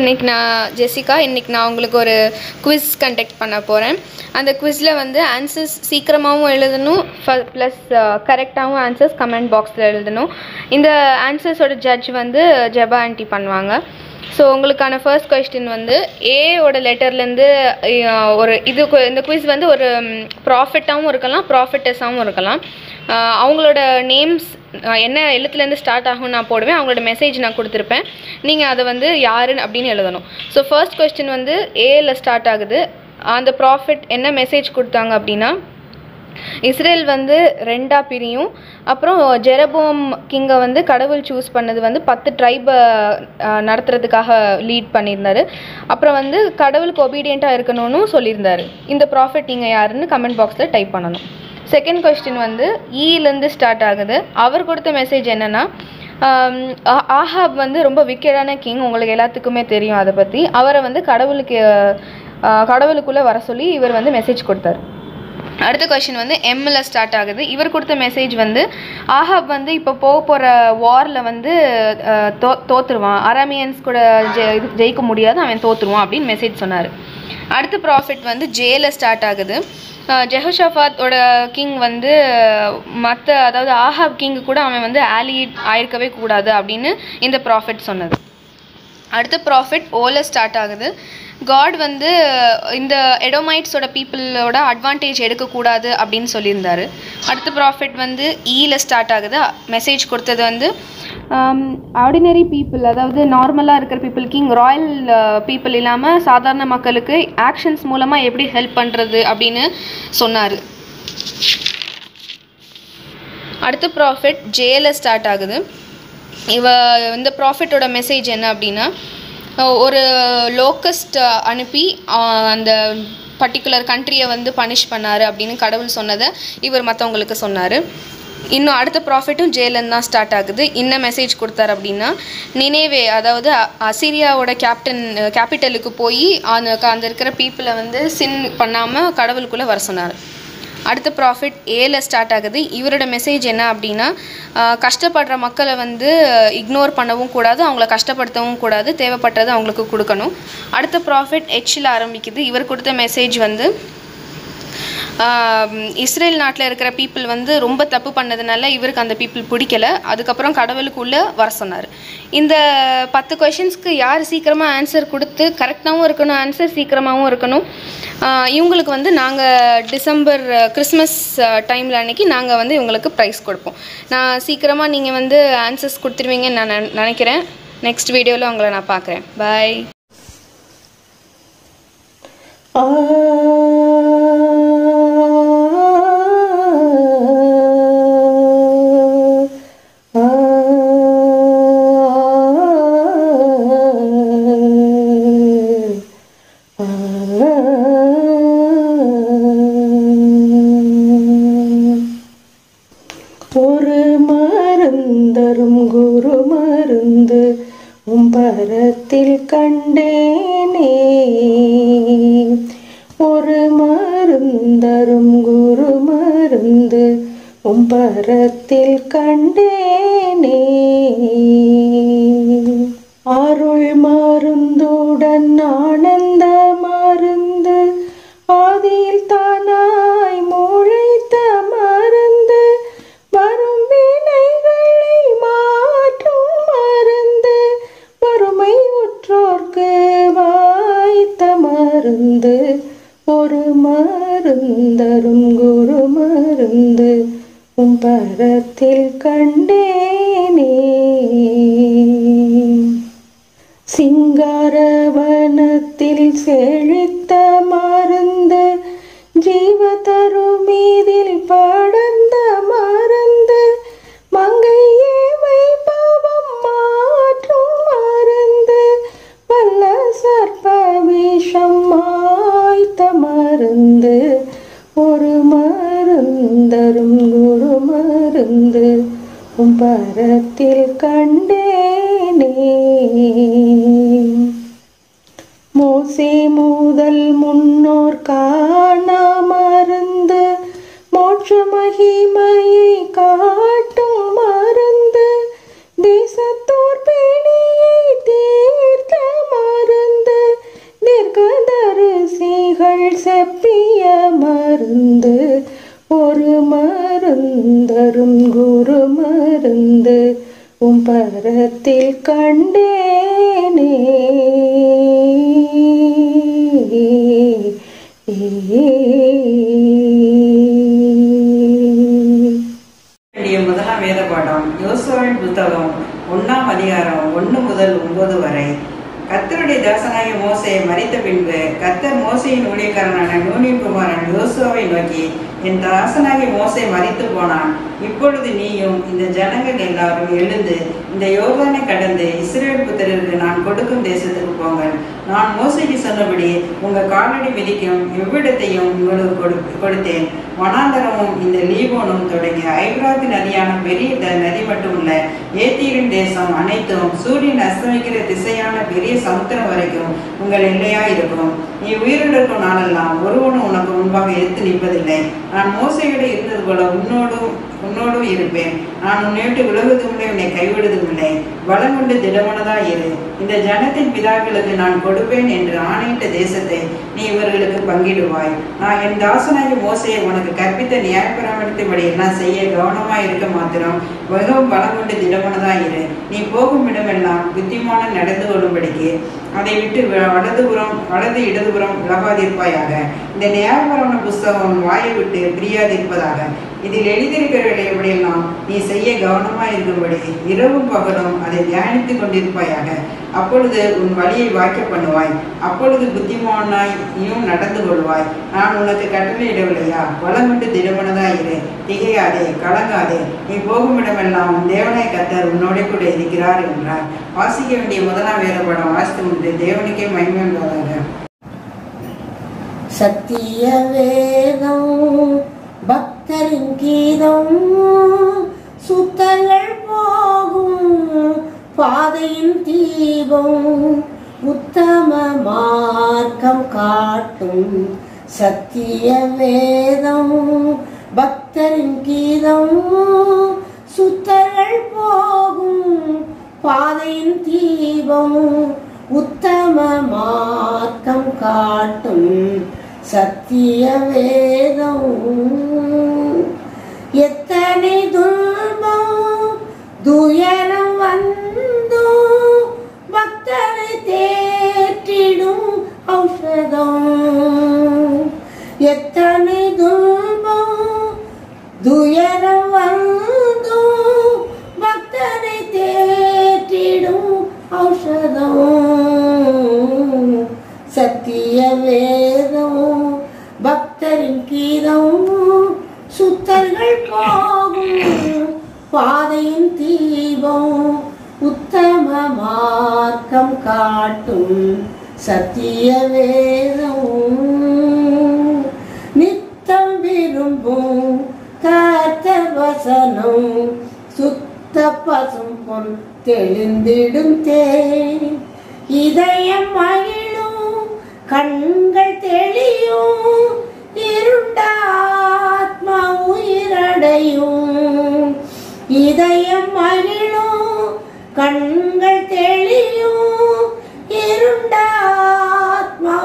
இன்னைக்கு நான் ஜெசிகா இன்னைக்கு நான் உங்களுக்கு ஒரு குவிஸ் கண்டக்ட் பண்ண போகிறேன் அந்த குவிஸில் வந்து ஆன்சர்ஸ் சீக்கிரமாகவும் எழுதணும் ப்ளஸ் கரெக்டாகவும் ஆன்சர்ஸ் கமெண்ட் பாக்ஸில் எழுதணும் இந்த ஆன்சர்ஸோட ஜட்ஜ் வந்து ஜெபா ஆன்ட்டி பண்ணுவாங்க ஸோ உங்களுக்கான ஃபர்ஸ்ட் கொஸ்டின் வந்து ஏவோட லெட்டர்லேருந்து ஒரு இது கு- இந்த குவிஸ் வந்து ஒரு ப்ராஃபிட்டாகவும் இருக்கலாம் ப்ராஃபிட்டஸாகவும் இருக்கலாம் அஹ் அவங்களோட நேம்ஸ் என்ன எழுத்துலேருந்து ஸ்டார்ட் ஆகும் நான் போடுவேன் அவங்களோட மெசேஜ் நான் கொடுத்துருப்பேன் நீங்கள் அதை வந்து யாருன்னு அப்படின்னு எழுதணும் ஸோ ஃபர்ஸ்ட் கொஸ்டின் வந்து ஏல ஸ்டார்ட் ஆகுது அந்த ப்ராஃபிட் என்ன மெசேஜ் கொடுத்தாங்க அப்படின்னா இஸ்ரேல் வந்து ரெண்டா பிரியும் அப்புறம் ஜெரபோம் கிங்கை வந்து கடவுள் சூஸ் பண்ணது வந்து பத்து ட்ரைபை நடத்துறதுக்காக லீட் பண்ணியிருந்தாரு அப்புறம் வந்து கடவுளுக்கு ஒபீடியண்ட்டாக இருக்கணும்னு சொல்லியிருந்தாரு இந்த ப்ராஃபிட் நீங்கள் யாருன்னு கமெண்ட் பாக்ஸில் டைப் பண்ணணும் செகண்ட் கொஸ்டின் வந்து ஈலேருந்து ஸ்டார்ட் ஆகுது அவர் கொடுத்த மெசேஜ் என்னன்னா ஆம், ஆ- ஆஹாப் வந்து ரொம்ப விக்கெடான கிங் உங்களுக்கு எல்லாத்துக்குமே தெரியும் அதை பற்றி அவரை வந்து கடவுளுக்கு ஆஹ், கடவுளுக்குள்ளே வர சொல்லி இவர் வந்து மெசேஜ் கொடுத்தாரு அடுத்த கொஷின் வந்து எம்ல ஸ்டார்ட் ஆகுது இவர் கொடுத்த மெசேஜ் வந்து ஆஹாப் வந்து இப்போ போக போகிற வாரில் வந்து அஹ், தோ தோத்துருவான் அராமியன்ஸ் கூட ஜெ இது ஜெயிக்க முடியாது அவன் தோத்துருவான் அப்படின்னு மெசேஜ் சொன்னார் அடுத்த ப்ராஃபிட் வந்து ஜேல ஸ்டார்ட் ஆகுது அஹ், ஜெஹோஷாஃபாத்தோட கிங் வந்து மற்ற அதாவது ஆஹாப் கிங் கூட அவன் வந்து ஆலி ஆயிருக்கவே கூடாது அப்படின்னு இந்த ப்ராஃபிட் சொன்னது அடுத்த ப்ராஃபிட் ஓல ஸ்டார்ட் ஆகுது காட் வந்து இந்த எடோமைட்ஸோட பீப்புளோட அட்வான்டேஜ் எடுக்கக்கூடாது அப்படின்னு சொல்லியிருந்தாரு அடுத்த ப்ராஃபிட் வந்து ஈல ஸ்டார்ட் ஆகுது மெசேஜ் கொடுத்தது வந்து ஆர்டினரி பீப்புள் அதாவது நார்மலாக இருக்கிற பீப்புள் கிங் ராயல் பீப்புள் இல்லாமல் சாதாரண மக்களுக்கு ஆக்ஷன்ஸ் மூலமாக எப்படி ஹெல்ப் பண்ணுறது அப்படின்னு சொன்னார் அடுத்த ப்ராஃபிட் ஜேல ஸ்டார்ட் ஆகுது இவ இந்த ப்ராஃபிட்டோட மெசேஜ் என்ன அப்படின்னா அஹ் ஒரு லோக்கஸ்ட் அனுப்பி அஹ் அந்த பர்டிகுலர் கண்ட்ரியை வந்து பனிஷ் பண்ணாரு அப்படின்னு கடவுள் சொன்னதை இவர் மற்றவங்களுக்கு சொன்னார் இன்னும் அடுத்த ப்ராஃபிட்டும் ஜேலன் தான் ஸ்டார்ட் ஆகுது என்ன மெசேஜ் கொடுத்தாரு அப்படின்னா நினைவே அதாவது அ- அசிரியாவோட கேப்டன் கேபிட்டலுக்கு போய் அந்த அந்த இருக்கிற பீப்புளை வந்து சின் பண்ணாமல் கடவுளுக்குள்ளே வர சொன்னார் அடுத்த ப்ராஃபிட் ஏல ஸ்டார்ட் ஆகுது இவரோட மெசேஜ் என்ன அப்படின்னா ஆஹ் கஷ்டப்படுற மக்களை வந்து இக்னோர் பண்ணவும் கூடாது அவங்கள கஷ்டப்படுத்தவும் கூடாது தேவைப்பட்டதை அவங்களுக்கு கொடுக்கணும் அடுத்த ப்ராஃபிட் ஹெச்சில் ஆரம்பிக்குது இவர் கொடுத்த மெசேஜ் வந்து ஆஹ் இஸ்ரேல் நாட்டில் இருக்கிற பீப்புள் வந்து ரொம்ப தப்பு பண்ணதுனால இவருக்கு அந்த பீப்புள் பிடிக்கல அதுக்கப்புறம் கடவுளுக்குள்ளே வர சொன்னார் இந்த பத்து கொஷின்ஸ்க்கு யார் சீக்கிரமாக ஆன்சர் கொடுத்து கரெக்டாகவும் இருக்கணும் ஆன்சர் சீக்கிரமாகவும் இருக்கணும் ஆஹ் இவங்களுக்கு வந்து நாங்கள் டிசம்பர் கிறிஸ்மஸ் டைமில் அன்னைக்கு நாங்கள் வந்து இவங்களுக்கு ப்ரைஸ் கொடுப்போம் நான் சீக்கிரமாக நீங்கள் வந்து ஆன்சர்ஸ் கொடுத்துருவீங்கன்னு நான் நினை- நினைக்கிறேன் நெக்ஸ்ட் வீடியோவில் உங்களை நான் பார்க்குறேன் பாய் ஒரு மருந்தரும் குரு மருந்து உம்பரத்தில் கண்டேனே ஒரு மருந்தரும் குரு மருந்து உம்பரத்தில் கண்டேனே அருள் மருந்துடன் ஆனந்த மருந்து ஆதியில் தானாய் முளைத்த மருந்து வரும் வினைகளை மாற்றும் மருந்து வறுமை உற்றோர்க்கு வாய்த்த மருந்து ஒரு மருந்தரும் குரு மருந்து உம் பரத்தில் கண்டேனே சிங்காரவனத்தில் செழித்த மருந்து ஜீவ தருமீதில் படர்ந்த மருந்து மங்கையே வைபவம் மாற்றும் மருந்து வல்ல சர்ப்ப விஷம் மாய்த்த மருந்து ஒரு மருந்தரும் குரு மருந்து உம் பரத்தில் கண்டேனே மோசே முதல் முன்னோர் காண மருந்து மோட்ச மகிமையை காட்டும் மருந்து தேசத்தோர் பிணியை தீர்த்த மருந்து செப்பிய மருந்து ஒரு மருந்தரும் குரு மருந்து உம் பரத்தில் கண்டேனே வேண்டிய முதலாம் வேத பாடம் யோசுவாவின் புத்தகம் ஒண்ணாம் அதிகாரம் ஒன்று முதல் ஒன்பது வரை கர்த்தருடைய தாசனாகிய மோசே மறித்த பின்பு கர்த்தர் மோசையின் ஊழியக்காரனான நூனின் குமாரன் யோசுவாவை நோக்கி என் தாசனாகிய மோசே மறித்து போனான் இப்பொழுது நீயும் இந்த ஜனங்கள் எல்லாரும் எழுந்து இந்த யோர்தானை கடந்து இஸ்ரேல் புத்திரருக்கு நான் கொடுக்கும் தேசத்துக்கு போங்கள் நான் மோசைக்கு சொன்னபடி உங்க காலடி மிதிக்கும் எவ்விடத்தையும் உங்களுக்கு கொடு கொடுத்தேன் வனாந்தரமும் இந்த லீபோனும் தொடங்கிய ஐப்ராத்து நதியான பெரிய த- நதி மட்டுமல்ல ஏத்தீரின் தேசம் அனைத்தும் சூரியன் அஸ்தமிக்கிற திசையான பெரிய சமுத்திரம் வரைக்கும் உங்கள் எல்லையா இருக்கும் நீ உயிரோடு இருக்கும் நாளெல்லாம் ஒருவனும் உனக்கு முன்பாக எதிர்த்து நிற்பதில்லை நான் மோசையோடு இருந்தது போல உன்னோடும் உன்னோடும் இருப்பேன் நான் உன்னை விட்டு விலகுவதும் இல்லை உன்னை கைவிடுவதும் இல்லை பலம் கொண்டு திடமனதா இரு இந்த ஜனத்தின் பிதாக்களுக்கு நான் கொடுப்பேன் என்று ஆணையிட்ட தேசத்தை நீ இவர்களுக்கு பங்கிடுவாய் நான் என் தாசனாகி மோசையை உனக்கு கற்பித்த நியாயப்பிரமாணத்தின்படி எல்லாம் செய்ய கவனமா இருக்க மாத்திரம் மிகவும் பலம் கொண்டு திடமனதா இரு நீ போகும் இடமெல்லாம் புத்திமான நடந்து கொள்ளும்படிக்கு அதை விட்டு வ- வலதுபுறம் வலது இடதுபுறம் விலகாதிருப்பாயாக இந்த நியாயப்பிரமாண புஸ்தகம் உன் வாயை விட்டு பிரியாதிருப்பதாக இதில் எழுதியிருக்கிறவர்களை எப்படியெல்லாம் நீ செய்ய கவனமாய் இருக்கும்படி இரவும் பகலும் அதை தியானித்துக் கொண்டிருப்பாயாக அப்பொழுது உன் வழியை வாய்க்க பண்ணுவாய் அப்பொழுது புத்திமானாய் நீயும் நடந்து கொள்வாய் நான் உனக்கு கட்டளையிடவில்லையா வளமிட்டு திடமனதா இரு திகையாதே கலங்காதே நீ போகும் இடமெல்லாம் உன் தேவனை கத்தர் உன்னோட கூட இருக்கிறார் என்றார் வாசிக்க வேண்டிய முதலாம் வேத படம் வாசித்து முடித்து தேவனுக்கே மகிமை உண்டாதாக சத்திய வேதம் பக்தரின் கீதம் சுத்தங்கள் போகும் பாதையின் தீபம் உத்தம மார்க்கம் காட்டும் சத்திய வேதம் பக்தரின் கீதம் சுத்தங்கள் போகும் பாதையின் தீபம் உத்தம மார்க்கம் காட்டும் சத்திய வேதம் எத்தனை துன்பம் துயரம் வந்தோ பக்தரை தேற்றிடும் ஔஷதம் எத்தனை துன்பம் துயரம் வந்தோ பக்தரை தேற்றிடும் ஔஷதம் சத்திய வேதம் பக்தரின் கீதம் சுத்தர்கள் போகும் பாதையின் தீபம் உத்தம மார்க்கம் காட்டும் சத்திய வேதம் நித்தம் விரும்பும் கர்த்தர் வசனம் சுத்த பசும் பொன் தெளிந்திடும் தேன் இதயம் மகிழும் கண்கள் தெளியும் இருண்ட ஆத்மா உயிரடையும் இதயம் மகிழும் கண்கள் தெளியும் இருண்ட ஆத்மா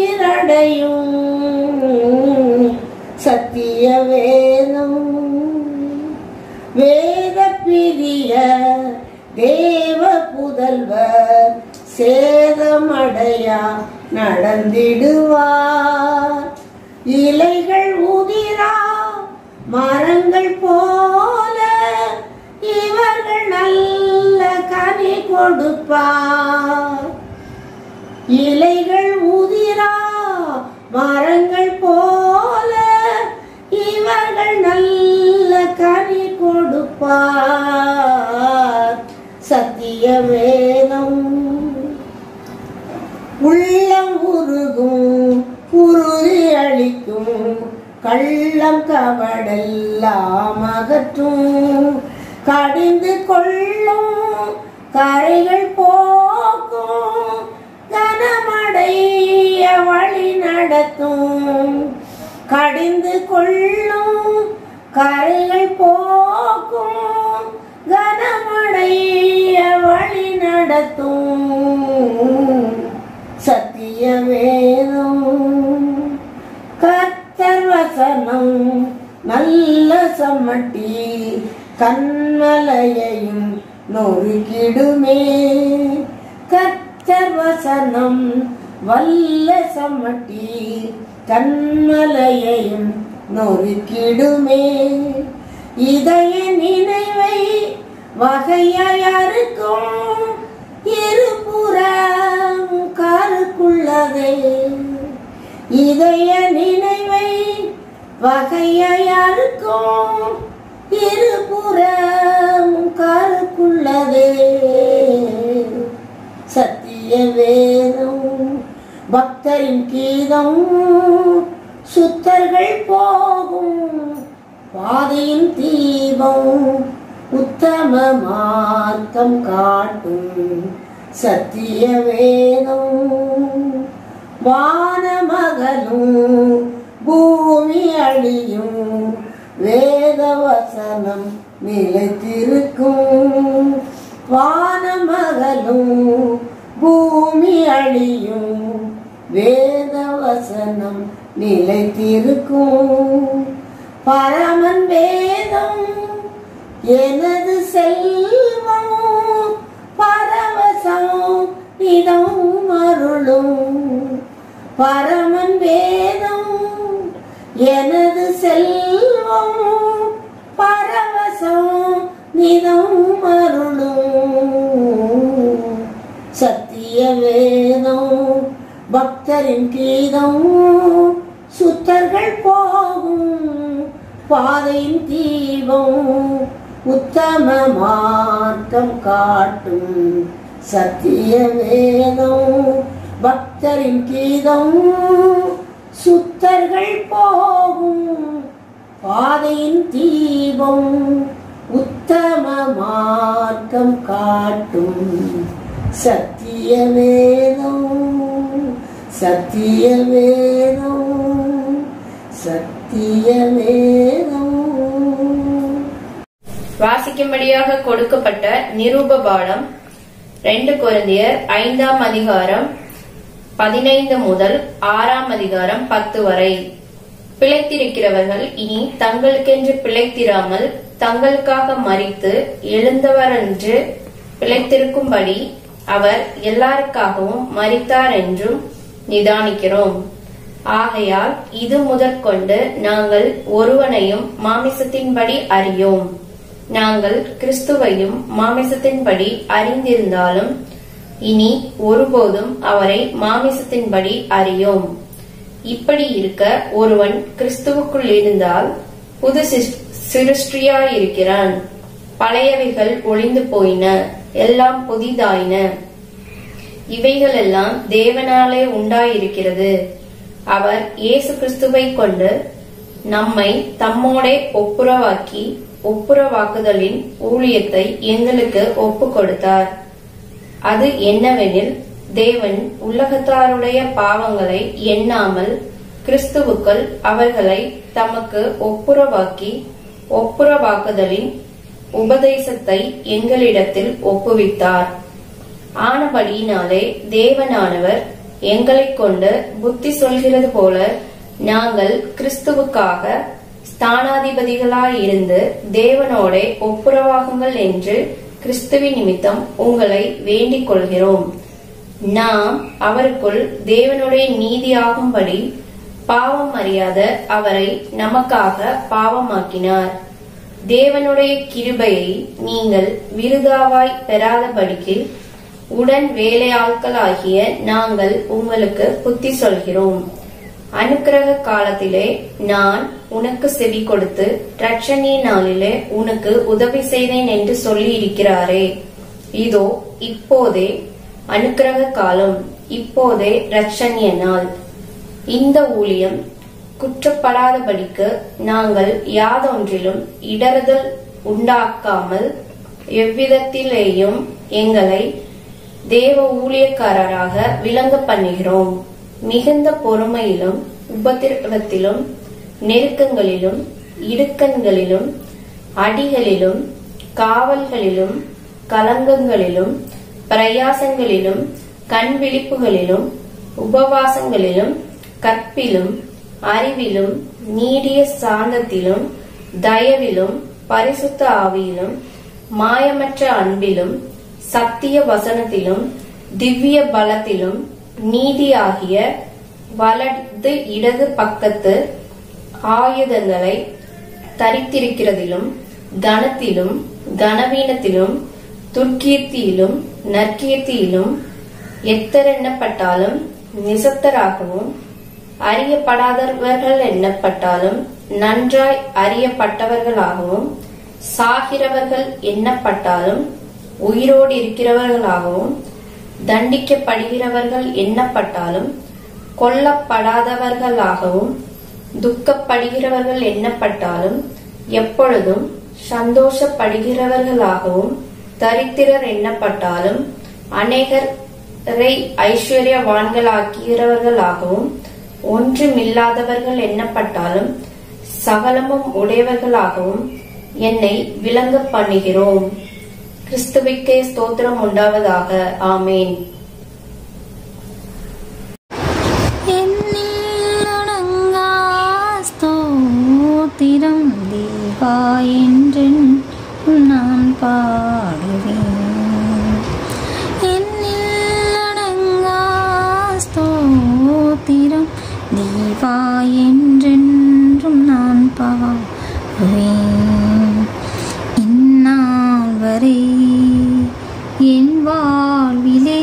உயிரடையும் சத்திய வேதம் வேத பிரிய தேவ புதல்வர் சேதமடையா நடந்திடுவார் இலைகள் உதிரா மரங்கள் போல இவர்கள் நல்ல கனி கொடுப்பார் இலைகள் உதிரா மரங்கள் போல இவர்கள் நல்ல கனி கொடுப்பார் சத்திய வேதம் உள்ளம் உருகும் உறுதி அளிக்கும் கள்ளம் கவடெல்லாம் அகற்றும் கடிந்து கொள்ளும் கரைகள் போக்கும் கனமடைய வழி நடத்தும் கடிந்து கொள்ளும் கரைகள் போக்கும் கனமடைய வழி நடத்தும் சத்திய வேதம் நல்ல சம்மட்டி கண்மலையையும் நொறுக்கிடுமே கர்த்தர் வசனம் வல்ல சம்மட்டி கண்மலையையும் நொறுக்கிடுமே இதய நினைவை வகையாருக்கும் இருபுறம் காருக்குள்ளதே இதய நினைவை வகையாருக்கும் இருபுறம் காருக்குள்ளதே சத்திய வேதம் பக்தரின் கீதம் சுத்தர்கள் போகும் பாதையின் தீபம் உத்தம மார்க்கம் காட்டும் சத்திய வேதம் வானமகலும் பூமி அழியும் வேத வசனம் நிலைத்திருக்கும் வானமகலும் பூமி அழியும் வேத வசனம் நிலைத்திருக்கும் பரமன் வேதம் எனது செல்வம் பரவசம் இதம் அருளும் பரமன் வேதம் எனது செல்வம் பரவசம் நிதம் அருளும் சத்திய வேதம் பக்தரின் கீதம் சுத்தர்கள் போகும் பாதையின் தீபம் உத்தம மார்க்கம் காட்டும் சத்திய வேதம் பக்தரின் கீதம் சுத்தர்கள் போகும் பாதையின் தீபம் உத்தம மார்க்கம் காட்டும் சத்திய வேதம் சத்திய வேதம் சத்திய வேதம் வாசிக்கும்படியாக கொடுக்கப்பட்ட நிரூப பாடம் ரெண்டு கொரிந்தியர் ஐந்தாம் அதிகாரம் பதினைந்து முதல் ஆறாம் அதிகாரம் பத்து வரை பிழைத்திருக்கிறவர்கள் இனி தங்களுக்கென்று பிழைத்திராமல் தங்களுக்காக மறித்து எழுந்தவரென்று பிழைத்திருக்கும்படி அவர் எல்லாருக்காகவும் மறித்தார் என்றும் நிதானிக்கிறோம் ஆகையால் இது முதற்கொண்டு நாங்கள் ஒருவனையும் மாமிசத்தின்படி அறியோம் நாங்கள் கிறிஸ்துவையும் மாமிசத்தின்படி அறிந்திருந்தாலும் இனி ஒருபோதும் அவரை மாமிசத்தின்படி அறியோம் இப்படி இருக்க ஒருவன் கிறிஸ்துவுக்குள் இருந்தால் புது சிஸ்- சிருஷ்டியாயிருக்கிறான் பழையவைகள் ஒளிந்து போயின எல்லாம் புதிதாயின இவைகளெல்லாம் தேவனாலே உண்டாயிருக்கிறது அவர் இயேசு கிறிஸ்துவை கொண்டு நம்மை தம்மோடே ஒப்புரவாக்கி ஒப்புரவாக்குதலின் ஊழியத்தை எங்களுக்கு ஒப்பு கொடுத்தார் அது என்னவெனில் தேவன் உலகத்தாருடைய பாவங்களை எண்ணாமல் கிறிஸ்துவுக்குள் அவர்களை தமக்கு ஒப்புரவாக்கி ஒப்புரவாக்குதலின் உபதேசத்தை எங்களிடத்தில் ஒப்புவித்தார் ஆனபடியினாலே தேவனானவர் எங்களைக் கொண்டு புத்தி சொல்கிறது போல நாங்கள் கிறிஸ்துவுக்காக ஸ்தானாதிபதிகளாயிருந்து தேவனோடே ஒப்புரவாகுங்கள் என்று கிறிஸ்துவின் நிமித்தம் உங்களை வேண்டிக் கொள்கிறோம் நாம் அவருக்குள் தேவனுடைய நீதியாகும்படி பாவம் அறியாத அவரை நமக்காக பாவமாக்கினார் தேவனுடைய கிருபையை நீங்கள் விருதாவாய் பெறாதபடிக்கு உடன் வேலையாட்களாகிய நாங்கள் உங்களுக்கு புத்தி சொல்கிறோம் அனுக்கிரக காலத்திலே நான் உனக்கு செவி கொடுத்து ரட்சணிய நாளிலே உனக்கு உதவி செய்தேன் என்று சொல்லி இருக்கிறாரே இதோ இப்போதே அனுக்கிரக காலம் இப்போதே ரட்சணிய நாள் இந்த ஊழியம் குற்றப்படாதபடிக்கு நாங்கள் யாதொன்றிலும் இடறுதல் உண்டாக்காமல் எவ்விதத்திலேயும் எங்களை தேவ ஊழியக்காரராக விளங்க பண்ணுகிறோம் மிகுந்த பொறுமையிலும் உபத்திரவத்திலும் நெருக்கங்களிலும் இடுக்கண்களிலும் அடிகளிலும் காவல்களிலும் கலங்கங்களிலும் பிரயாசங்களிலும் கண் விழிப்புகளிலும் உபவாசங்களிலும் கற்பிலும் அறிவிலும் நீடிய சாந்தத்திலும் தயவிலும் பரிசுத்த ஆவியிலும் மாயமற்ற அன்பிலும் சத்திய வசனத்திலும் திவ்ய பலத்திலும் நீதியாகிய வலது இடது பக்கத்து ஆயுதங்களை தரித்திருக்கிறதிலும் கனத்திலும் கனவீனத்திலும் துர்க்கீர்த்தியிலும் நற்கீர்த்தியிலும் எத்தரெண்ணப்பட்டாலும் நிசத்தராகவும் அறியப்படாதவர்கள் எண்ணப்பட்டாலும் நன்றாய் அறியப்பட்டவர்களாகவும் சாகிறவர்கள் எண்ணப்பட்டாலும் உயிரோடு இருக்கிறவர்களாகவும் தண்டிக்கப்படுகிறவர்கள் எண்ணப்பட்டாலும் கொல்லப்படாதவர்களாகவும் துக்கப்படுகிறவர்கள் எண்ணப்பட்டாலும் எப்பொழுதும் சந்தோஷப்படுகிறவர்களாகவும் தரித்திரர் எண்ணப்பட்டாலும் அநேகரை ஐஸ்வர்யவான்களாக்கிறவர்களாகவும் ஒன்றுமில்லாதவர்கள் எண்ணப்பட்டாலும் சகலமும் உடையவர்களாகவும் என்னை விளங்க பண்ணுகிறோம் கிறிஸ்துவிக்கே ஸ்தோத்திரம் உண்டாவதாக ஆமேன் என்னிலடங்கா ஸ்தோத்திரம் தேவா என்றென் நான் பாடுவேன் என்னிலடங்கா ஸ்தோத்திரம் தேவா என்றென்றும் நான் பாடுவேன் இந்நாள் வரை என் வாழ்விலே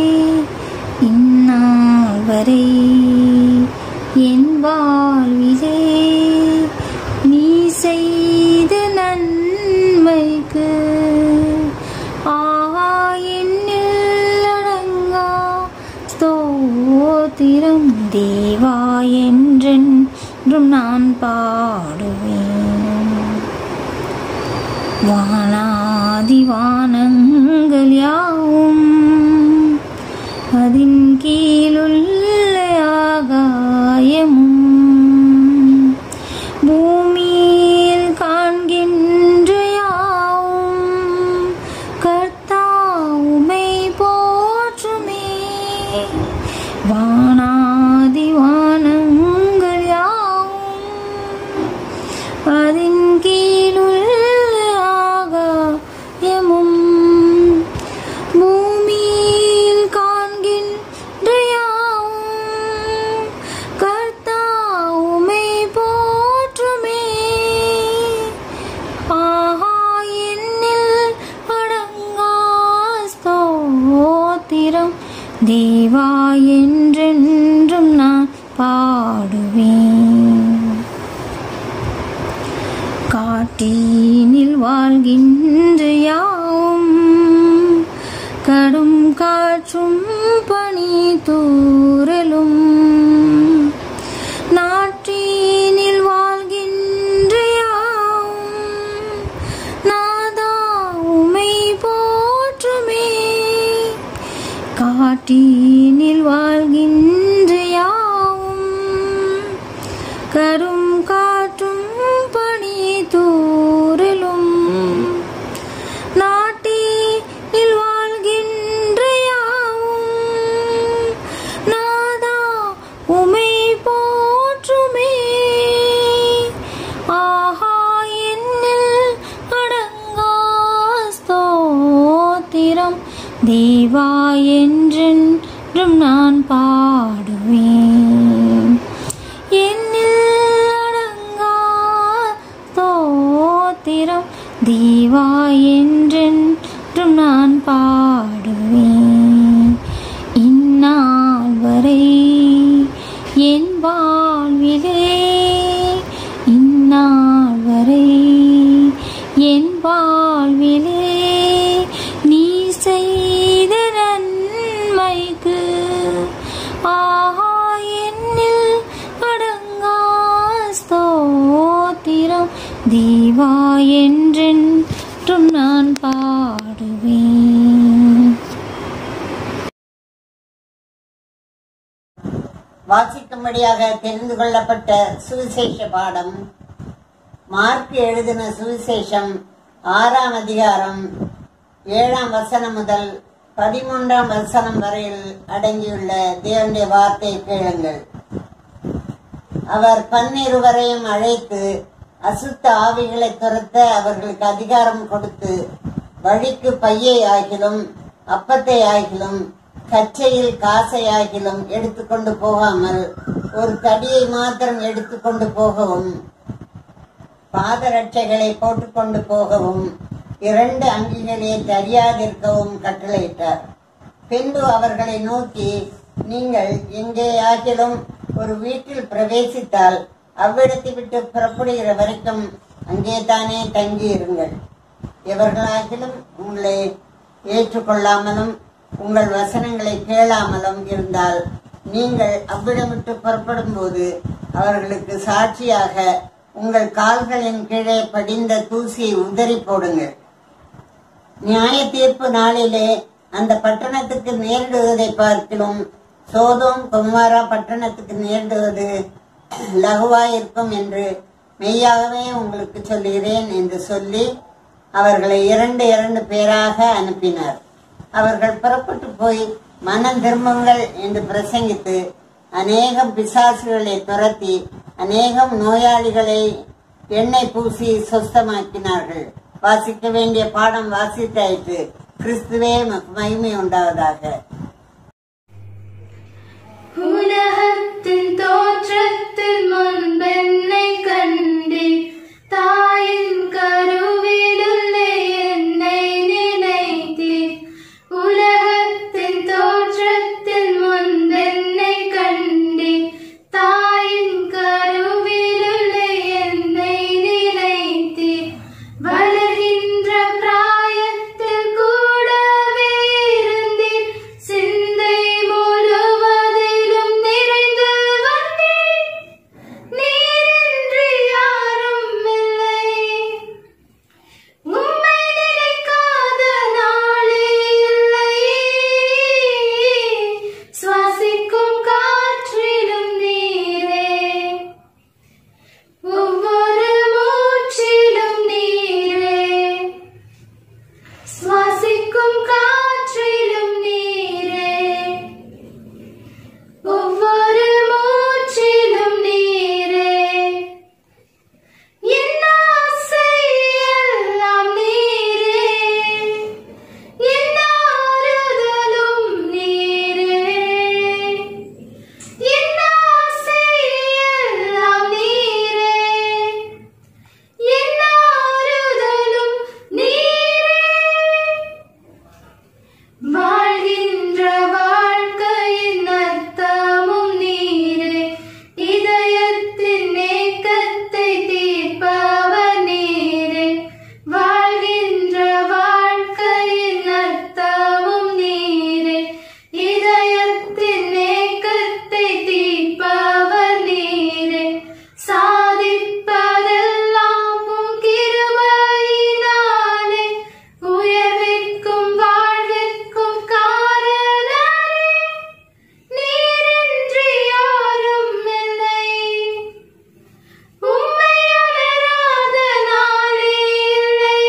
இந்நாள் வரை என் வாழ்விலே நீ செய்த நன்மைக்கு ஆஹா என்னில் அடங்கா ஸ்தோத்திரம் தேவா என்றென்றும் நான் பாடுவேன் வானாதி வானங்கள் யாவும் அதின் கீழுள்ள ஆகாயமும் பூமியில் காண்கின்ற யாவும் கர்த்தாவுமை போற்றுமே வானாதி வானங்கள் யாவும் அதின் கீழுள்ள ஆகாயமும் பூமியில் காண்கின்ற யாவும் கர்த்தாவுமை போற்றுமே ஆஹா என்னில் அடங்கா ஸ்தோத்திரம் தேவா என்றென்றும் நான் பாடுவேன் காட்டினில் வாழ்கின்ற யாவும் கடும் காற்றும் பனி தூறலும் நாட்டினில் வாழ்கின்ற யாவும் நாதா உமை போற்றுமே காட்டினில் வாழ்கின்ற யாவும் கரும் காற்றும் பனி தூறலும் நாட்டில் வாழ்கின்ற யாவும் நாதா உமை போற்றுமே ஆஹா என்னில் அடங்கா ஸ்தோத்திரம் தேவா என்றென்றும் நான் பாடுவேன் என்னில் அடங்கா ஸ்தோத்திரம் தேவா என்றென்றும் நான் பாடுவேன் இந்நாள் வரை என் வாழ்விலே இந்நாள் வரை என் வாழ்விலே நீ செய்த நன்மைக்கு ஆஹா என்னில் அடங்கா ஸ்தோத்திரம் தேவா என்றென்றும் நான் பாடுவேன் வாசிக்கும்படியாக தெரிந்து கொள்ளப்பட்ட சுவிசேஷ பாடம் மார்க் எழுதின சுவிசேஷம் ஆறாம் அதிகாரம் ஏழாம் வசனம் முதல் பதிமூன்றாம் வசனம் வரையில் அடங்கியுள்ள தேவனுடைய வார்த்தை கேளுங்கள் அவர் பன்னிருவரையும் அழைத்து அசுத்த ஆவிகளை துரத்த அவர்களுக்கு அதிகாரம் கொடுத்து வழிக்கு பையை ஆகிலும் அப்பத்தை ஆகிலும் கச்சையில் காசை ஆகிலும் எடுத்துக்கொண்டு போகாமல் ஒரு தடியை மாத்திரம் எடுத்துக்கொண்டு போகவும் பாதரட்சைகளை போட்டுக்கொண்டு போகவும் இரண்டு அங்கிகளை தெரியாதிருக்கவும் கட்டளையிட்டார் பின்பு அவர்களை நோக்கி நீங்கள் எங்கேயாகிலும் ஒரு வீட்டில் பிரவேசித்தால் அவ்விடத்தை விட்டு புறப்படுகிற வரைக்கும் அங்கே தானே தங்கி இருங்கள் எவர்களாகிலும் உங்களை ஏற்றுக்கொள்ளாமலும் உங்கள் வசனங்களை கேளாமலும் இருந்தால் நீங்கள் அவ்விடம் விட்டு புறப்படும் போது அவர்களுக்கு சாட்சியாக உங்கள் கால்களின் கீழே படிந்த தூசியை உதறி போடுங்கள் நியாய தீர்ப்பு நாளிலே அந்த பட்டணத்துக்கு நேரிடுவதை பார்க்கிலும் சோதோம் குமாரா பட்டணத்துக்கு நேரிடுவது லகுவாயிருக்கும் என்று மெய்யாகவே உங்களுக்கு சொல்லுகிறேன் என்று சொல்லி அவர்களை இரண்டு இரண்டு பேராக அனுப்பினார் அவர்கள் புறப்பட்டு போய் மனம் திரும்புங்கள் என்று பிரசங்கித்து அநேகம் பிசாசுகளை துரத்தி அநேகம் நோயாளிகளை எண்ணெய் பூசி சொஸ்தமாக்கினார்கள் வாசிக்க வேண்டிய பாடம் வாசித்தாயிற்று கிறிஸ்துவே உமக்கு மகிமை உண்டாவதாக உலகத்தின் தோற்றத்தில் முன்பென்னை கண்டேன் தாயின் கருவிலுள்ளே என்னை நினைத்தீர் உலகத்தின் தோற்றத்தில் முன்பென்னை கண்டேன் தாயின் கருவிலுள்ளே என்னை நினைத்தீர் வளர்கின்ற பிராயத்தில் கூடவே இருந்தீர் சிந்தை முழுவதிலும் நிறைந்து வந்தீர் நீரின்றி யாரும் இல்லை உம்மை நினைக்காத நாளே இல்லை சுவாசிக்கும் காற்றிலும் நீரே ஒவ்வொரு மூச்சிலும் நீரே சுவாசிக்கும் காற்றிலும் நீரே ஒவ்வொரு மூச்சிலும் நீரே என் ஆசை எல்லாம் நீரே என் ஆறுதலும் நீரே என் ஆசை எல்லாம் நீரே என் ஆறுதலும் நீரே வாழ்கின்ற வாழ்க்கையின் அர்த்தமும் நீரே இதயத்தின் ஏக்கத்தை தீர்ப்பவர் நீரே வாழ்கின்ற வாழ்க்கையின் அர்த்தமும் நீரே இதயத்தின் ஏக்கத்தை தீர்ப்பவர் நீரே சாதிப்பதெல்லாம் உம் கிருபையினாலே உயர்விற்கும் வாழ்விற்கும் காரணரே நீரின்றி யாரும் இல்லை உம்மை உணராத நாளே இல்லை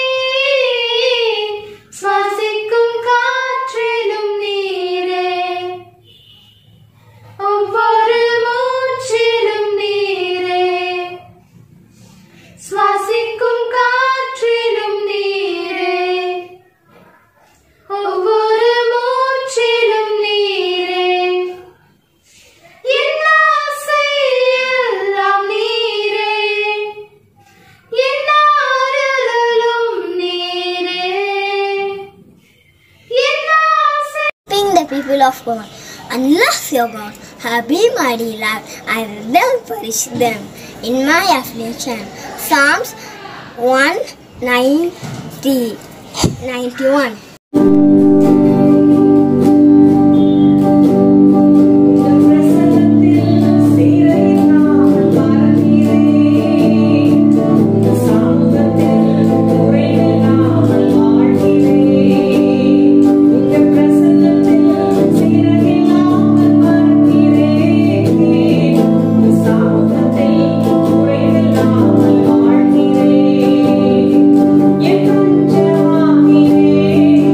சுவாசிக்கும் காற்றிலும் நீரே ஒவ்வொரு மூச்சிலும் நீரே சுவாசிக்கும் காற்றிலும் நீரே ஒவ்வொரு மூச்சிலும் நீரே என் ஆசை எல்லாம் நீரே என் ஆறுதலும் நீரே என் ஆசை Being the people of God, unless your God have been mighty love, I will then punish them in my affliction. Psalms 190 91. என் பஞ்சமாகிறே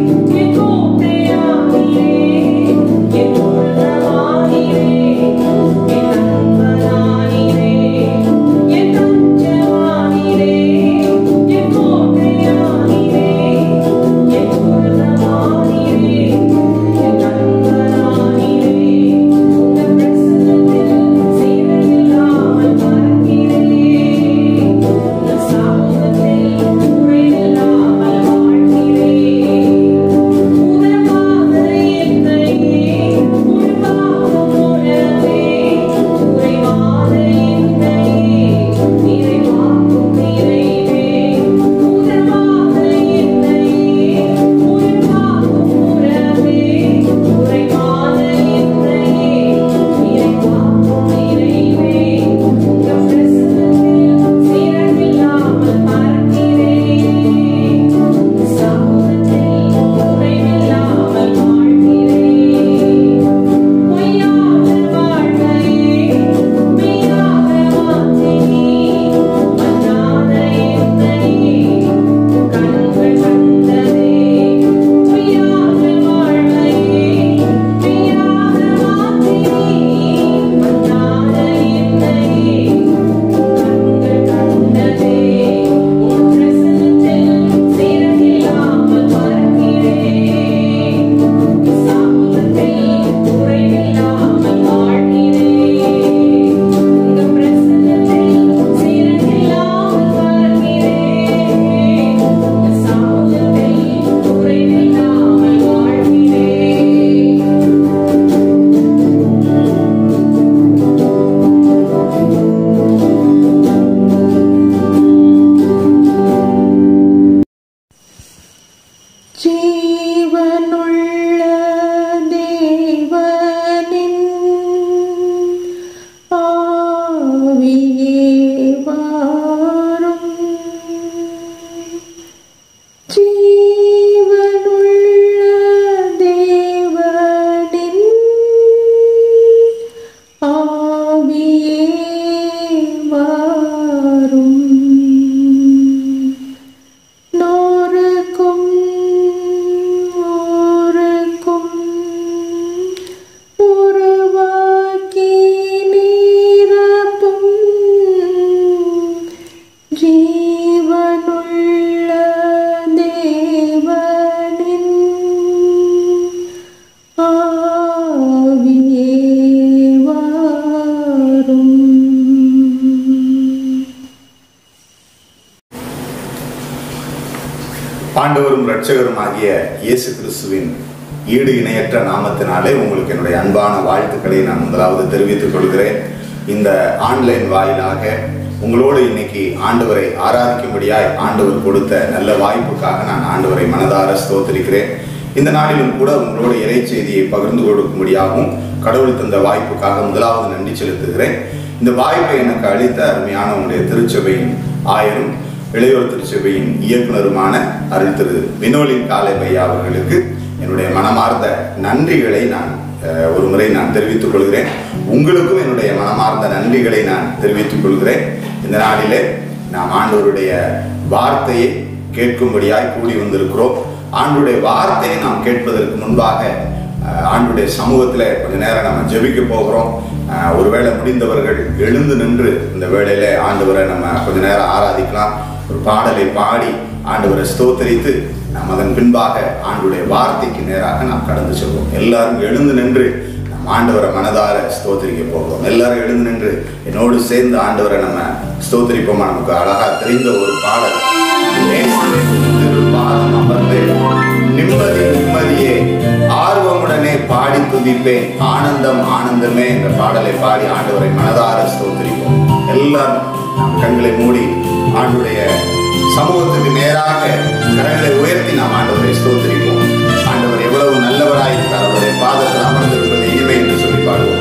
ஆண்டவரும் இரட்சகரும் ஆகிய இயேசு கிறிஸ்துவின் ஈடு இணையற்ற நாமத்தினாலே உங்களுக்கு என்னுடைய அன்பான வாழ்த்துக்களை நான் முதலாவது தெரிவித்துக் கொள்கிறேன் இந்த ஆன்லைன் வாயிலாக உங்களோடு இன்னைக்கு ஆண்டவரை ஆராதிக்கும்படியாய் ஆண்டவர் கொடுத்த நல்ல வாய்ப்புக்காக நான் ஆண்டவரை மனதார ஸ்தோத்திரிக்கிறேன் இந்த நாளிலும் கூட உங்களோட இறை செய்தியை பகிர்ந்து கொடுக்கும்படியாகவும் கடவுள் தந்த வாய்ப்புக்காக முதலாவது நன்றி செலுத்துகிறேன் இந்த வாய்ப்பை எனக்கு அளித்த அருமையான உங்களுடைய திருச்சபையின் ஆயரும் இளையோர் திருச்சபையின் இயக்குனருமான அருள் திரு வினோலின் காலைமையா அவர்களுக்கு என்னுடைய மனமார்ந்த நன்றிகளை நான் அஹ், ஒரு முறை நான் தெரிவித்துக் கொள்கிறேன் உங்களுக்கும் என்னுடைய மனமார்ந்த நன்றிகளை நான் தெரிவித்துக் கொள்கிறேன் இந்த நாளிலே நாம் ஆண்டவருடைய வார்த்தையை கேட்கும்படியாய் கூடி வந்திருக்கிறோம் ஆண்டுடைய வார்த்தையை நாம் கேட்பதற்கு முன்பாக அஹ், ஆண்டுடைய சமூகத்தில் கொஞ்ச நேரம் நம்ம ஜெபிக்க போகிறோம் அஹ், ஒருவேளை முடிந்தவர்கள் எழுந்து நின்று இந்த வேளையில ஆண்டவரை நம்ம கொஞ்ச நேரம் ஆராதிக்கலாம் ஒரு பாடலை பாடி ஆண்டவரை ஸ்தோத்தரித்து நாம் அதன் பின்பாக ஆண்டுடைய வார்த்தைக்கு நேராக நாம் கடந்து செல்வோம் எல்லாரும் எழுந்து நின்று நாம் ஆண்டவரை மனதார ஸ்தோத்தரிக்க போகிறோம் எல்லாரும் எழுந்து நின்று என்னோடு சேர்ந்து ஆண்டவரை நம்ம ஸ்தோத்தரிப்போமா நமக்கு அழகா தெரிந்த ஒரு பாடல் இயேசுவின் திருப்பாதம் அமர்ந்து நிம்மதி நிம்மதியே ஆர்வமுடனே பாடி துதிப்பேன் ஆனந்தம் ஆனந்தமே என்ற பாடலை பாடி ஆண்டவரை மனதார ஸ்தோத்திரிப்போம் எல்லாரும் நாம் கண்களை மூடி ஆண்டுடைய சமூகத்துக்கு நேராக கரங்களை உயர்த்தி நாம் ஆண்டவரை ஸ்தோத்திரிப்போம் ஆண்டவர் எவ்வளவு நல்லவராய் இருக்கிறார் அவருடைய பாதத்தில் அமர்ந்திருப்பது இனிமை என்று சொல்லி பாடுவோம்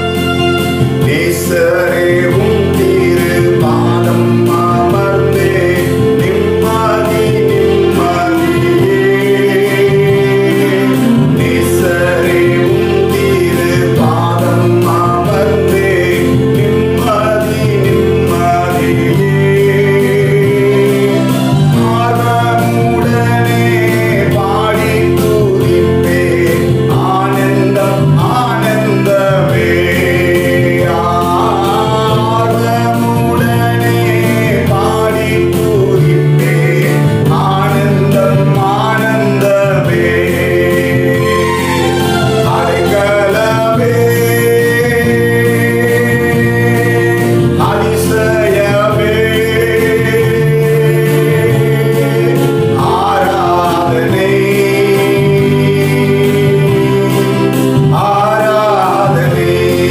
நேசரே உம் திரு பாதம் அமர்ந்தே நிம்மதி நிம்மதியே நேசரே உம் திரு பாதம் அமர்ந்தே நிம்மதி நிம்மதியே ஆர்வமுடனே பாடி துதிப்பே ஆனந்தம் ஆனந்தமே ஆர்வமுடனே பாடி துதிப்பே ஆனந்தம் ஆனந்தமே அடைக்கலமே அதிசயமே ஆராதனை ஆராதனை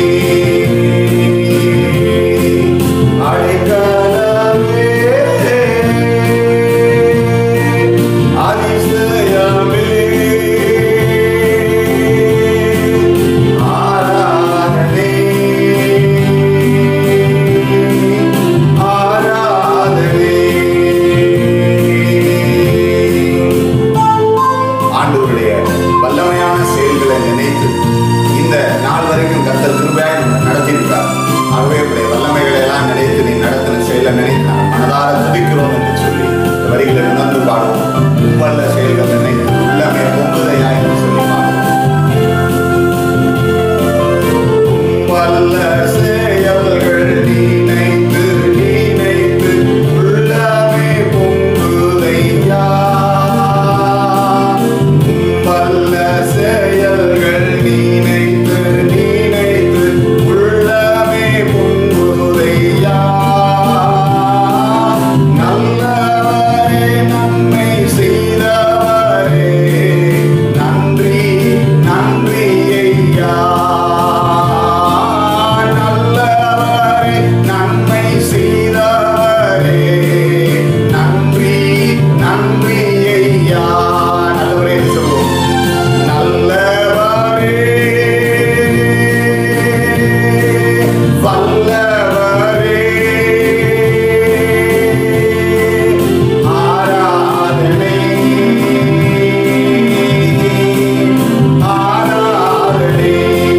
அடைக்கலமே அதிசயமே ஆராதனை ஆராதனை ஆண்டவருடைய வல்லமையான செயல்களை நினைத்து இந்த நாள் வரைக்கும் கத்தர் கிருபையாய் நம்மை நடத்தியிருக்கிறார் ஆகவே உடைய வல்லமைகளை எல்லாம் நினைத்து நீ நடத்தின செயலை நினைத்து நாங்கள் மனதார துதிக்கிறோம் என்று சொல்லி இந்த வரிகளை உணர்ந்து பாடுவோம் உம்மல்ல செயல்கள் நினைத்து உள்ளமே பொங்குதையா என்று சொல்லி பாடுவோம் வல்ல செயல்கள் நினைத்து நினைத்து உள்ளமே பொங்குதையா வல்ல செயல்கள் நினைத்து நினைத்து உள்ளமே பொங்குதையா நல்லவரே நன்மை செய்தவரே நன்றி நன்றி ஐயா நல்லவரே நன்மை செய்தவரே நன்றி நன்றி ஐயா நல்லவரே என்று சொல்லுவோம் நல்லவரே வல்லவரே ஆராதனை ஆராதனை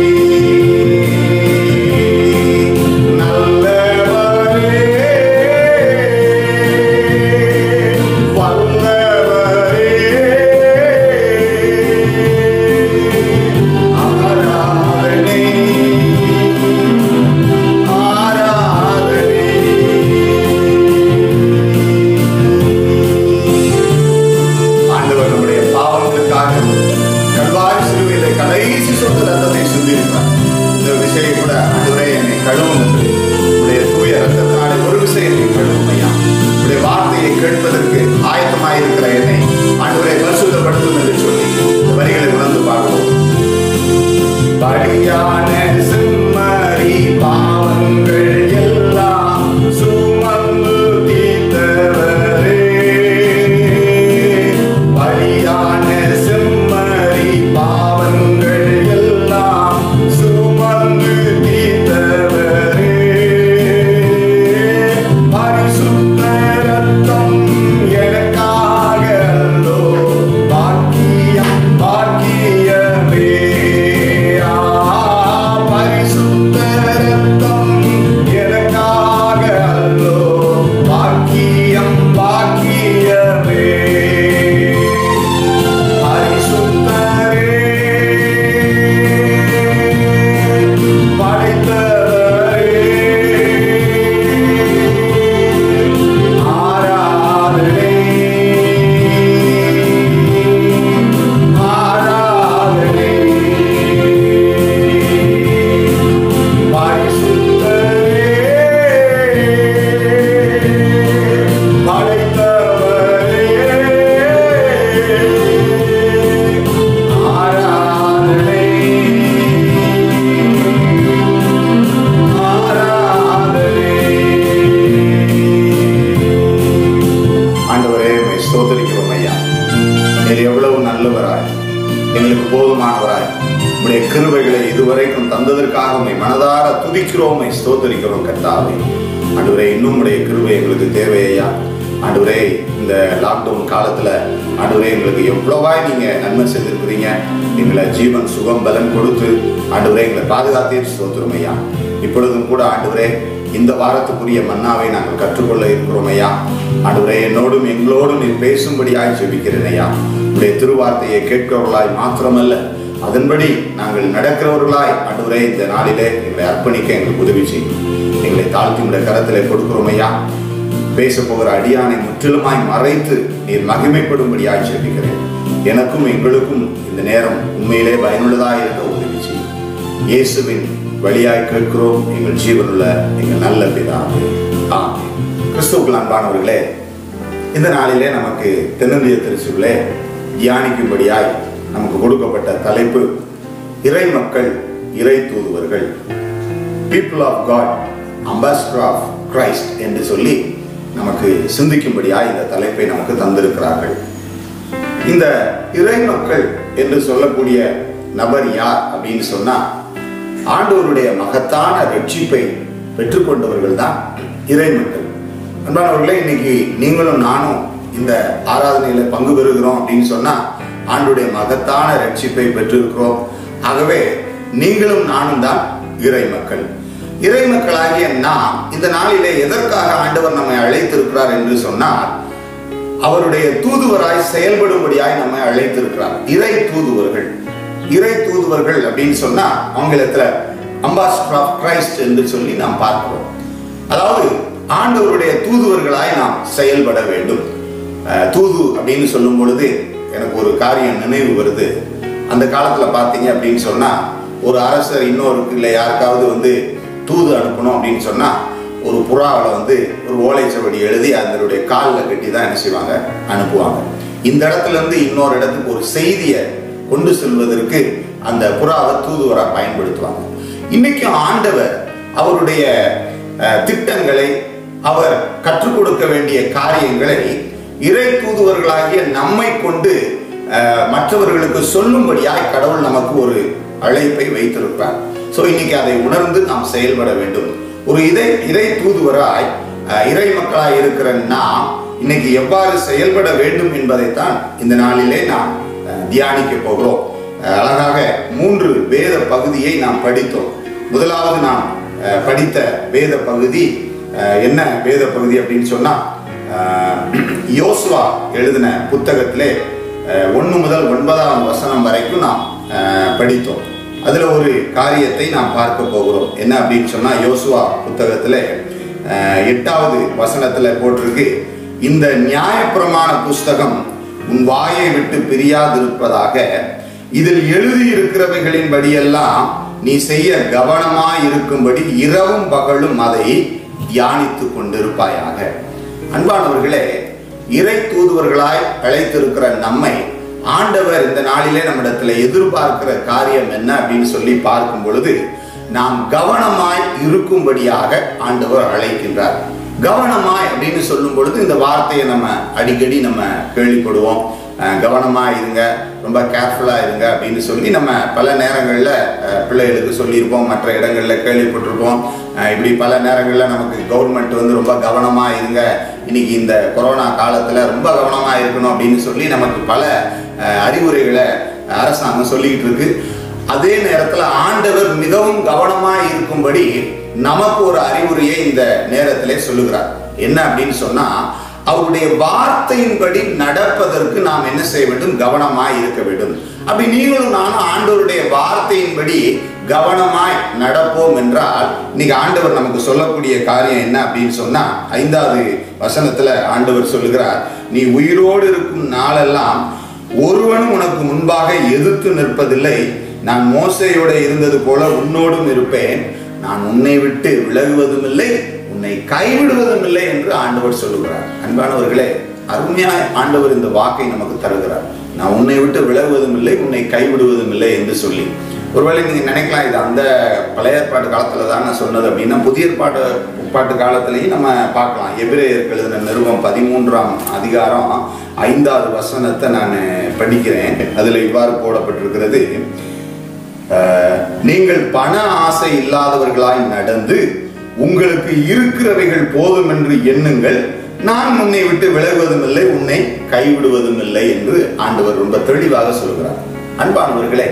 நல்லவரே வல்லவரே ஆராதனை ஆராதனை ஆண்டவர் நம்முடைய பாவங்களுக்காக கல்வாரி சிலுவையிலே கடைசி சொந்த ரத்தத்தை சிந்திருக்கிறார் இந்த விஷயம் கூட ஆண்டவரே என்னை கழுவும் என்று உடைய தூய ரத்தத்தினாலே ஒரு விஷயம் என்னை கழுவும் ஐயா உடைய வார்த்தையை கேட்பதற்கு ஆயத்தமாயிருக்கிற என்னை ஆண்டவரே கிருபைகளை இதுவரைக்கும் தந்ததற்காக உம்மை மனதார துதிக்கிறோம் உம்மை ஸ்தோத்தரிக்கிறோம் கர்த்தாவே ஆண்டவரே இன்னும் உடைய கிருபை எங்களுக்கு தேவையா ஆண்டவரே இந்த லாக்டவுன் காலத்துல ஆண்டவரே எங்களுக்கு எவ்வளவாய் நீங்க நன்மை செய்திருக்கிறீங்க எங்களை ஜீவன் சுகம் பலன் கொடுத்து ஆண்டவரே எங்களை பாதுகாத்தே ஸ்தோத்திரம் ஐயா இப்பொழுதும் கூட ஆண்டவரே இந்த வாரத்துக்குரிய மன்னாவை நாங்கள் கற்றுக்கொள்ள இருக்கிறோம் ஐயா ஆண்டவரே என்னோடும் எங்களோடும் நீர் பேசும்படியாய் ஜெபிக்கிறேன் ஐயா உடைய திருவார்த்தையை கேட்கிறவர்களாய் மாத்திரமல்ல அதன்படி நாங்கள் நடக்கிறவர்களாய் ஆண்டவரே இந்த நாளிலே எங்களை அர்ப்பணிக்க எங்களுக்கு உதவி செய்யும் எங்களை தாழ்த்தி உடைய கரத்திலே கொடுக்கிறோம் ஐயா பேச போகிற அடியானை முற்றிலுமாய் மறைத்து நீர் மகிமைப்படும்படியாய் ஜெபிக்கிறேன் எனக்கும் எங்களுக்கும் இந்த நேரம் உண்மையிலே பயனுள்ளதாய் இருக்க உதவி செய்யும் இயேசுவின் வழியாய் கேட்கிறோம் எங்கள் ஜீவனுள்ள எங்கள் நல்ல பிதாவே ஆமென் கிறிஸ்துவுக்குள் அன்பானவர்களே இந்த நாளிலே நமக்கு தென்னிந்திய திருச்சுகளே தியானிக்கும்படியாய் நமக்கு கொடுக்கப்பட்ட தலைப்பு இறை மக்கள் இறை தூதுவர்கள் people of God ambassador of Christ என்று சொல்லி நமக்கு சிந்திக்கும்படியாய் இந்த தலைப்பை நமக்கு தந்திருக்கிறார்கள் இந்த இறை மக்கள் என்று சொல்லக்கூடிய நபர் யார் அப்படின்னு சொன்னா ஆண்டவருடைய மகத்தான ரட்சிப்பை பெற்றுக்கொண்டவர்கள் தான் இறை மக்கள் அன்பானவர்களே இன்னைக்கு நீங்களும் நானும் இந்த ஆராதனையில பங்கு பெறுகிறோம் அப்படின்னு சொன்னா ஆண்டுடைய மகத்தான ரட்சிப்பை பெற்றிருக்கிறோம் ஆகவே நீங்களும் நானும் தான் இறை மக்கள் இறை மக்களாகிய நாம் இந்த நாளிலே எதற்காக ஆண்டவர் நம்மை அழைத்திருக்கிறார் என்று சொன்னால் அவருடைய தூதுவராய் செயல்படும்படியாய் நம்மை அழைத்திருக்கிறார் இறை தூதுவர்கள் இறை தூதுவர்கள் அப்படின்னு சொன்னா ஆங்கிலத்துல அம்பாசிடர் ஆஃப் கிரைஸ்ட் என்று சொல்லி நாம் பார்க்கிறோம் அதாவது ஆண்டவருடைய தூதுவர்களாய் நாம் செயல்பட வேண்டும் அஹ், தூது அப்படின்னு சொல்லும் பொழுது எனக்கு ஒரு காரியம் நினைவு வருது அந்த காலத்துல பார்த்தீங்க அப்படின்னு சொன்னா ஒரு அரசர் இன்னொருக்கு இல்லை யாருக்காவது வந்து தூது அனுப்பணும் அப்படின்னு சொன்னா ஒரு புறாவில் வந்து ஒரு ஓலைச்சுவடி எழுதி அதனுடைய காலில் கட்டி தான் என்ன செய்வாங்க அனுப்புவாங்க இந்த இடத்துல இருந்து இன்னொரு இடத்துக்கு ஒரு செய்தியை கொண்டு செல்வதற்கு அந்த புறாவை தூதுவரா பயன்படுத்துவாங்க இன்னைக்கும் ஆண்டவர் அவருடைய அஹ், திட்டங்களை அவர் கற்றுக் கொடுக்க வேண்டிய காரியங்களை இறை தூதுவர்களாகிய நம்மை கொண்டு அஹ், மற்றவர்களுக்கு சொல்லும்படியாய் கடவுள் நமக்கு ஒரு அழைப்பை வைத்திருப்பார் சோ இன்னைக்கு அதை உணர்ந்து நாம் செயல்பட வேண்டும் ஒரு இறை இறை தூதுவராய் அஹ், இறை மக்களாய் இருக்கிற நாம் இன்னைக்கு எவ்வாறு செயல்பட வேண்டும் என்பதைத்தான் இந்த நாளிலே நாம் அஹ், தியானிக்க போகிறோம் அஹ், அழகாக மூன்று வேத பகுதியை நாம் படித்தோம் முதலாவது நாம் அஹ், படித்த வேத பகுதி அஹ், என்ன வேத பகுதி அப்படின்னு சொன்னா அஹ், யோசுவா எழுதின புத்தகத்திலே ஒன்று முதல் ஒன்பதாம் வசனம் வரைக்கும் நாம் அஹ், படித்தோம் அதுல ஒரு காரியத்தை நாம் பார்க்க போகிறோம் என்ன அப்படின்னு சொன்னா யோசுவா புத்தகத்திலே அஹ், எட்டாவது வசனத்துல போட்டிருக்கு இந்த நியாயப்பிரமாண புஸ்தகம் உன் வாயை விட்டு பிரியாதிருப்பதாக இதில் எழுதியிருக்கிறவைகளின் படியெல்லாம் நீ செய்ய கவனமாய் இருக்கும்படி இரவும் பகலும் அதை தியானித்துக் கொண்டிருப்பாயாக அன்பானவர்களே இறை தூதுவர்களாய் அழைத்திருக்கிற நம்மை ஆண்டவர் இந்த நாளிலே நம்மிடத்துல எதிர்பார்க்கிற காரியம் என்ன அப்படின்னு சொல்லி பார்க்கும் பொழுது நாம் கவனமாய் இருக்கும்படியாக ஆண்டவர் அழைக்கின்றார் கவனமாய் அப்படின்னு சொல்லும் பொழுது இந்த வார்த்தையை நம்ம அடிக்கடி நம்ம கேள்விப்படுவோம் அஹ் கவனமா இருங்க ரொம்ப கேர்ஃபுல்லா இருங்க அப்படின்னு சொல்லி நம்ம பல நேரங்களில் பிள்ளைகளுக்கு சொல்லியிருப்போம் மற்ற இடங்களில் கேள்விப்பட்டிருப்போம் அஹ் இப்படி பல நேரங்களில் நமக்கு கவர்மெண்ட் வந்து ரொம்ப கவனமா இருங்க இன்னைக்கு இந்த கொரோனா காலத்துல ரொம்ப கவனமா இருக்கணும் அப்படின்னு சொல்லி நமக்கு பல அஹ், அறிவுரைகளை அரசாங்கம் சொல்லிக்கிட்டு இருக்கு அதே நேரத்துல ஆண்டவர் மிகவும் கவனமா இருக்கும்படி நமக்கு ஒரு அறிவுரையை இந்த நேரத்திலே சொல்லுகிறார் என்ன அப்படின்னு சொன்னா அவருடைய வார்த்தையின்படி நடப்பதற்கு நாம் என்ன செய்ய வேண்டும் கவனமாய் இருக்க வேண்டும் அப்படி நீங்களும் நானும் ஆண்டவருடைய வார்த்தையின்படி கவனமாய் நடப்போம் என்றால் இன்னைக்கு ஆண்டவர் நமக்கு சொல்லக்கூடிய காரியம் என்ன அப்படின்னு சொன்னா ஐந்தாவது வசனத்துல ஆண்டவர் சொல்லுகிறார் நீ உயிரோடு இருக்கும் நாளெல்லாம் ஒருவனும் உனக்கு முன்பாக எதிர்த்து நிற்பதில்லை நான் மோசையோட இருந்தது போல உன்னோடும் இருப்பேன் நான் உன்னை விட்டு விலகுவதும் இல்லை உன்னை கைவிடுவதும் இல்லை என்று ஆண்டவர் சொல்லுகிறார் அன்பானவர்களே அருமையாய் ஆண்டவர் இந்த வாக்கை நமக்கு தருகிறார் நான் உன்னை விட்டு விலகுவதும் இல்லை உன்னை கைவிடுவதும் இல்லை என்று சொல்லி ஒருவேளை நீங்க நினைக்கலாம் இது அந்த பழைய ஏற்பாட்டு காலத்துல தான் நான் சொன்னது அப்படின்னா புதிய ஏற்பாட்டு பாட்டு காலத்திலையும் நம்ம பார்க்கலாம் எபிரேயருக்கு எழுதின நிருபம் பதிமூன்றாம் அதிகாரம் ஐந்தாவது வசனத்தை நான் படிக்கிறேன் அதுல இவ்வாறு போடப்பட்டிருக்கிறது அஹ், நீங்கள் பண ஆசை இல்லாதவர்களாய் நடந்து உங்களுக்கு இருக்கிறவைகள் போதும் என்று எண்ணுங்கள் நான் உன்னை விட்டு விலகுவதும் இல்லை உன்னை கைவிடுவதும் இல்லை என்று ஆண்டவர் ரொம்ப தெளிவாக சொல்கிறார் அன்பானவர்களே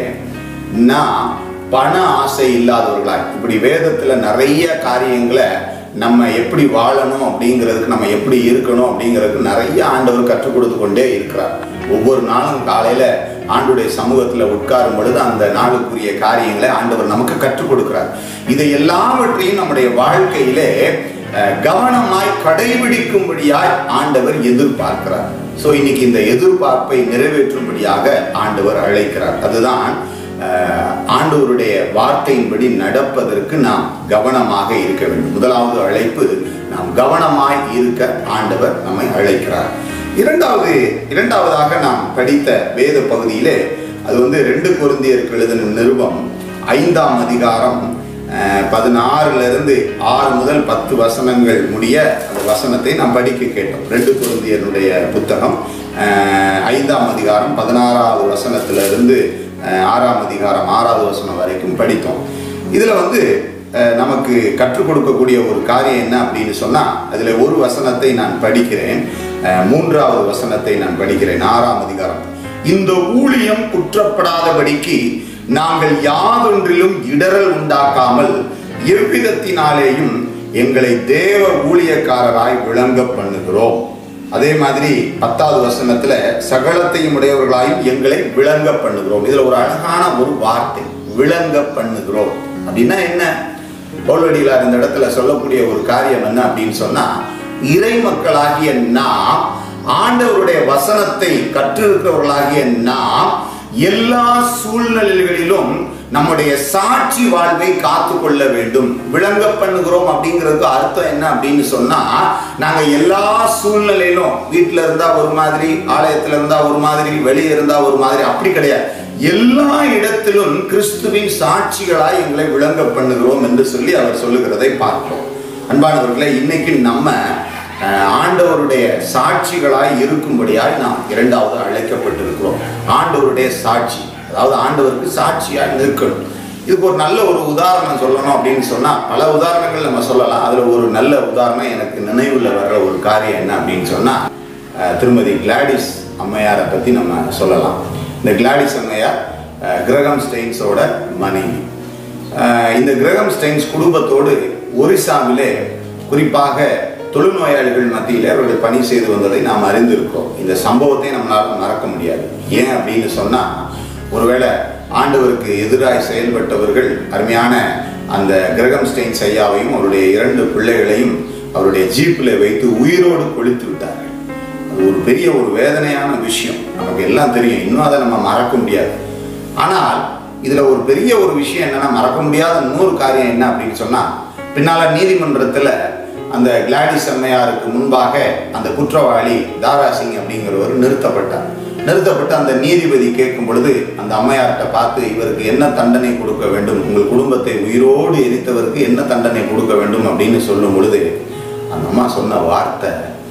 நான் பண ஆசை இல்லாதவர்களாய் இப்படி வேதத்துல நிறைய காரியங்களை நம்ம எப்படி வாழணும் அப்படிங்கிறதுக்கு நம்ம எப்படி இருக்கணும் அப்படிங்கிறதுக்கு நிறைய ஆண்டவர் கற்றுக் கொடுத்து கொண்டே இருக்கிறார் ஒவ்வொரு நாளும் காலையில ஆண்டுடைய சமூகத்துல உட்காரும் பொழுது அந்த நாளுக்குரிய காரியங்களை ஆண்டவர் நமக்கு கற்றுக் கொடுக்கிறார் இதை எல்லாவற்றையும் நம்முடைய வாழ்க்கையிலே அஹ், கவனமாய் கடைபிடிக்கும்படியாய் ஆண்டவர் எதிர்பார்க்கிறார் சோ இன்னைக்கு இந்த எதிர்பார்ப்பை நிறைவேற்றும்படியாக ஆண்டவர் அழைக்கிறார் அதுதான் அஹ், ஆண்டவருடைய வார்த்தையின்படி நடப்பதற்கு நாம் கவனமாக இருக்க வேண்டும் முதலாவது அழைப்பு நாம் கவனமாய் இருக்க ஆண்டவர் நம்மை அழைக்கிறார் இரண்டாவது இரண்டாவதாக நாம் படித்த வேத பகுதியிலே அது வந்து ரெண்டு குருந்தியருக்கு எழுதின நிருபம் ஐந்தாம் அதிகாரம் அஹ், பதினாறுல இருந்து ஆறு முதல் பத்து வசனங்கள் முடிய அந்த வசனத்தை நாம் படிக்க கேட்டோம் ரெண்டு குருந்தியருடைய புத்தகம் அஹ், ஐந்தாம் அதிகாரம் பதினாறாவது வசனத்துல இருந்து அஹ், ஆறாம் அதிகாரம் ஆறாவது வசனம் வரைக்கும் படித்தோம் இதுல வந்து அஹ், நமக்கு கற்றுக் கொடுக்கக்கூடிய ஒரு காரியம் என்ன அப்படின்னு சொன்னா அதுல ஒரு வசனத்தை நான் படிக்கிறேன் அஹ், மூன்றாவது வசனத்தை நான் படிக்கிறேன் ஆறாம் அதிகாரம் இந்த ஊழியம் குற்றப்படாதபடிக்கு நாங்கள் யாதொன்றிலும் இடரல் உண்டாக்காமல் எவ்விதத்தினாலேயும் எங்களை தேவ ஊழியக்காரராய் விளங்க பண்ணுகிறோம் அதே மாதிரி பத்தாவது வசனத்துல சகலத்தையும் உடையவர்களாயும் எங்களை விளங்க பண்ணுகிறோம் இதுல ஒரு அழகான ஒரு வார்த்தை விளங்க பண்ணுகிறோம் அப்படின்னா என்ன பவுலடிகளார் இந்த இடத்துல சொல்லக்கூடிய ஒரு காரியம் என்ன அப்படின்னு சொன்னா இறை மக்களாகிய நாம் ஆண்டவருடைய வசனத்தை கற்றிருக்கிறவர்களாகிய நாம் எல்லா சூழ்நிலைகளிலும் நம்முடைய சாட்சி வாழ்வை காத்து கொள்ள வேண்டும் விளங்க பண்ணுகிறோம் அப்படிங்கிறதுக்கு அர்த்தம் என்ன அப்படின்னு சொன்னா நாங்க எல்லா சூழ்நிலையிலும் வீட்டுல இருந்தா ஒரு மாதிரி ஆலயத்துல இருந்தா ஒரு மாதிரி வெளியே இருந்தா ஒரு மாதிரி அப்படி கிடையாது எல்லா இடத்திலும் கிறிஸ்துவின் சாட்சிகளாய் எங்களை விளங்க பண்ணுகிறோம் என்று சொல்லி அவர் சொல்லுகிறதை பார்க்கிறோம் அன்பானவர்களே இன்னைக்கு நம்ம அஹ், ஆண்டவருடைய சாட்சிகளாய் இருக்கும்படியாய் நாம் இரண்டாவது அழைக்கப்பட்டிருக்கிறோம் ஆண்டவருடைய சாட்சி அதாவது ஆண்டவருக்கு சாட்சியாய் நிற்கணும் இதுக்கு ஒரு நல்ல ஒரு உதாரணம் சொல்லணும் அப்படின்னு சொன்னா பல உதாரணங்கள் நம்ம சொல்லலாம் அதுல ஒரு நல்ல உதாரணம் எனக்கு நினைவுல வர்ற ஒரு காரியம் என்ன அப்படின்னு சொன்னா அஹ், திருமதி கிளாடிஸ் அம்மையாரை பத்தி நம்ம சொல்லலாம் இந்த கிளாடிஸ் அம்மையார் அஹ், கிரகம் ஸ்டெயின்ஸோட மனைவி அஹ், இந்த கிரகம் ஸ்டெயின்ஸ் குடும்பத்தோடு ஒரிசாவிலே குறிப்பாக தொழுநோயாளிகள் மத்தியில் அவர்கள் பணி செய்து வந்ததை நாம் அறிந்திருக்கிறோம் இந்த சம்பவத்தை நம்மளால மறக்க முடியாது ஏன் அப்படின்னு சொன்னா ஒருவேளை ஆண்டவருக்கு எதிராய் செயல்பட்டவர்கள் அருமையான அந்த கிரகம் ஸ்டெயின்ஸ் ஐயாவையும் அவருடைய இரண்டு பிள்ளைகளையும் அவருடைய ஜீப்பில் வைத்து உயிரோடு கொளுத்து விட்டார்கள் அது ஒரு பெரிய ஒரு வேதனையான விஷயம் நமக்கு எல்லாம் தெரியும் இன்னும் அதை நம்ம மறக்க முடியாது ஆனால் இதுல ஒரு பெரிய ஒரு விஷயம் என்னன்னா மறக்க முடியாத இன்னொரு காரியம் என்ன அப்படின்னு சொன்னா பின்னால நீதிமன்றத்துல அந்த கிளாடிஸ் அம்மையாருக்கு முன்பாக அந்த குற்றவாளி தாரா சிங் அப்படிங்கிறவர் நிறுத்தப்பட்டார் நிறுத்தப்பட்டு அந்த நீதிபதி கேட்கும் பொழுது அந்த அம்மையார்கிட்ட பார்த்து இவருக்கு என்ன தண்டனை கொடுக்க வேண்டும் உங்கள் குடும்பத்தை உயிரோடு எரித்தவருக்கு என்ன தண்டனை கொடுக்க வேண்டும் அப்படின்னு சொல்லும் பொழுது அந்த அம்மா சொன்ன வார்த்தை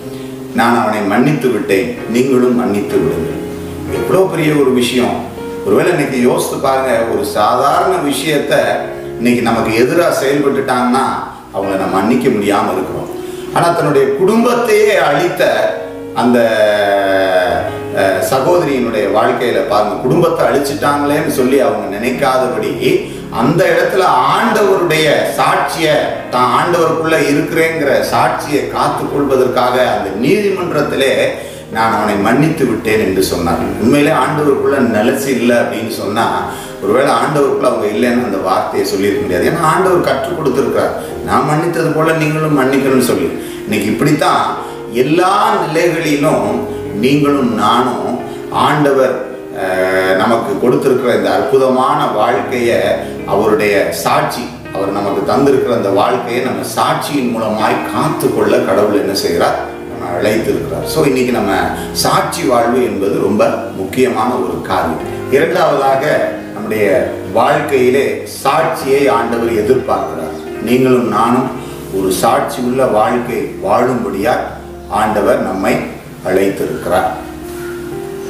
நான் அவனை மன்னித்து விட்டேன் நீங்களும் மன்னித்து விடுங்கள் எவ்வளோ பெரிய ஒரு விஷயம் ஒருவேளை இன்னைக்கு யோசித்து பாருங்க ஒரு சாதாரண விஷயத்த இன்னைக்கு நமக்கு எதிராக செயல்பட்டுட்டாங்கன்னா அவங்கள நம்ம மன்னிக்க முடியாம இருக்கிறோம் ஆனா தன்னுடைய குடும்பத்தையே அழித்த அந்த அஹ், சகோதரியினுடைய வாழ்க்கையில பாருங்க குடும்பத்தை அழிச்சிட்டாங்களேன்னு சொல்லி அவங்க நினைக்காதபடி அந்த இடத்துல ஆண்டவருடைய சாட்சிய தான் ஆண்டவருக்குள்ள இருக்கிறேங்கிற சாட்சியை காத்து கொள்வதற்காக அந்த நீதிமன்றத்திலே நான் அவனை மன்னித்து விட்டேன் என்று சொன்னார்கள் உண்மையிலே ஆண்டவருக்குள்ள நிலச்சி இல்லை அப்படின்னு சொன்னா ஒருவேளை ஆண்டவருக்குள்ள அவங்க இல்லைன்னு அந்த வார்த்தையை சொல்லியிருக்க முடியாது ஏன்னா ஆண்டவர் கற்றுக் கொடுத்துருக்கிறார் நான் மன்னித்தது போல நீங்களும் மன்னிக்கணும்னு சொல்லி இன்னைக்கு இப்படித்தான் எல்லா நிலைகளிலும் நீங்களும் நானும் ஆண்டவர் அஹ், நமக்கு கொடுத்திருக்கிற இந்த அற்புதமான வாழ்க்கையை அவருடைய சாட்சி அவர் நமக்கு தந்திருக்கிற அந்த வாழ்க்கையை நம்ம சாட்சியின் மூலமாய் காத்து கொள்ள கடவுள் என்ன செய்கிறார் நம்ம அழைத்திருக்கிறார் ஸோ இன்னைக்கு நம்ம சாட்சி வாழ்வு என்பது ரொம்ப முக்கியமான ஒரு காரியம் இரண்டாவதாக நம்முடைய வாழ்க்கையிலே சாட்சியை ஆண்டவர் எதிர்பார்க்கிறார் நீங்களும் நானும் ஒரு சாட்சி உள்ள வாழ்க்கை வாழும்படியா ஆண்டவர் நம்மை அழைத்திருக்கிறார்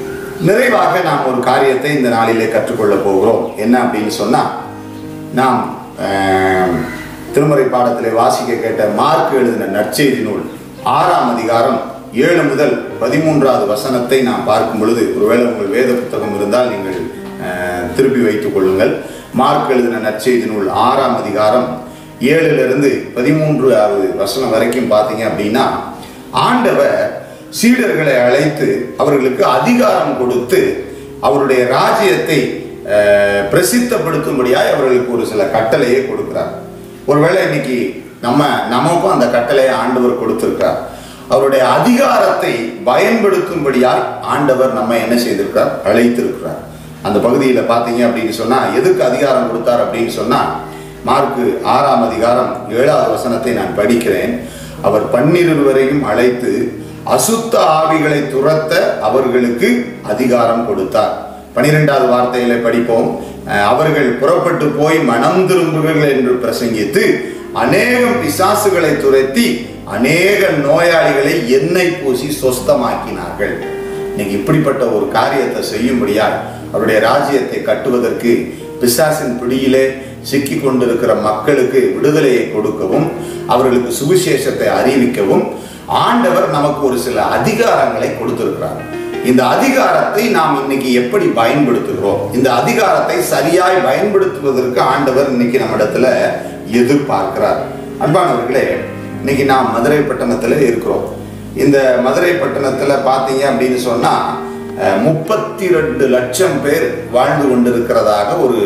நிறைவாக நாம் ஒரு காரியத்தை இந்த நாளிலே கற்றுக்கொள்ள போகிறோம் என்ன அப்படின்னு சொன்னா நாம் ஆம், திருமறை பாடத்திலே வாசிக்க கேட்ட மார்க் எழுதின நற்செய்தி நூல் ஆறாம் அதிகாரம் ஏழு முதல் பதிமூன்றாவது வசனத்தை நாம் பார்க்கும் பொழுது ஒருவேளை உங்கள் வேத புத்தகம் இருந்தால் நீங்கள் ஆஹ், திருப்பி வைத்துக் கொள்ளுங்கள் மார்க் எழுதின நற்செய்தி நூல் ஆறாம் அதிகாரம் ஏழுலிருந்து பதிமூன்றாவது வசனம் வரைக்கும் பார்த்தீங்க அப்படின்னா ஆண்டவர் சீடர்களை அழைத்து அவர்களுக்கு அதிகாரம் கொடுத்து அவருடைய ராஜ்யத்தை அஹ், பிரசித்தப்படுத்தும்படியாய் அவர்களுக்கு ஒரு சில கட்டளையை கொடுக்கிறார் ஒருவேளை இன்னைக்கு நம்ம நமக்கும் அந்த கட்டளையை ஆண்டவர் கொடுத்திருக்கிறார் அவருடைய அதிகாரத்தை பயன்படுத்தும்படியாய் ஆண்டவர் நம்ம என்ன செய்திருக்கிறார் அழைத்திருக்கிறார் அந்த பகுதியில் பார்த்தீங்க அப்படின்னு சொன்னா எதுக்கு அதிகாரம் கொடுத்தார் அப்படின்னு சொன்னா மார்க்கு ஆறாம் அதிகாரம் ஏழாவது வசனத்தை நான் படிக்கிறேன் அவர் பன்னிருவரையும் அழைத்து அசுத்த ஆவிகளை துரத்த அவர்களுக்கு அதிகாரம் கொடுத்தார் பனிரெண்டாவது வார்த்தையில படிப்போம் அஹ், அவர்கள் புறப்பட்டு போய் மனம் திரும்புகள் என்று பிரசங்கித்து அநேகம் பிசாசுகளை துரத்தி அநேக நோயாளிகளை எண்ணெய் பூசி சொஸ்தமாக்கினார்கள் இன்னைக்கு இப்படிப்பட்ட ஒரு காரியத்தை செய்யும்படியாய் அவருடைய ராஜ்யத்தை கட்டுவதற்கு பிசாசின் பிடியிலே சிக்கி கொண்டிருக்கிற மக்களுக்கு விடுதலையை கொடுக்கவும் அவர்களுக்கு சுவிசேஷத்தை அறிவிக்கவும் ஆண்டவர் நமக்கு ஒரு சில அதிகாரங்களை கொடுத்திருக்கிறார் இந்த அதிகாரத்தை நாம் இன்னைக்கு எப்படி பயன்படுத்துகிறோம் இந்த அதிகாரத்தை சரியாய் பயன்படுத்துவதற்கு ஆண்டவர் இன்னைக்கு நம்மிடத்துல எதிர்பார்க்கிறார் அன்பானவர்களே இன்னைக்கு நாம் மதுரை பட்டணத்துல இருக்கிறோம் இந்த மதுரை பட்டணத்துல பார்த்தீங்க அப்படின்னு சொன்னா முப்பத்தி ரெண்டு லட்சம் பேர் வாழ்ந்து கொண்டிருக்கிறதாக ஒரு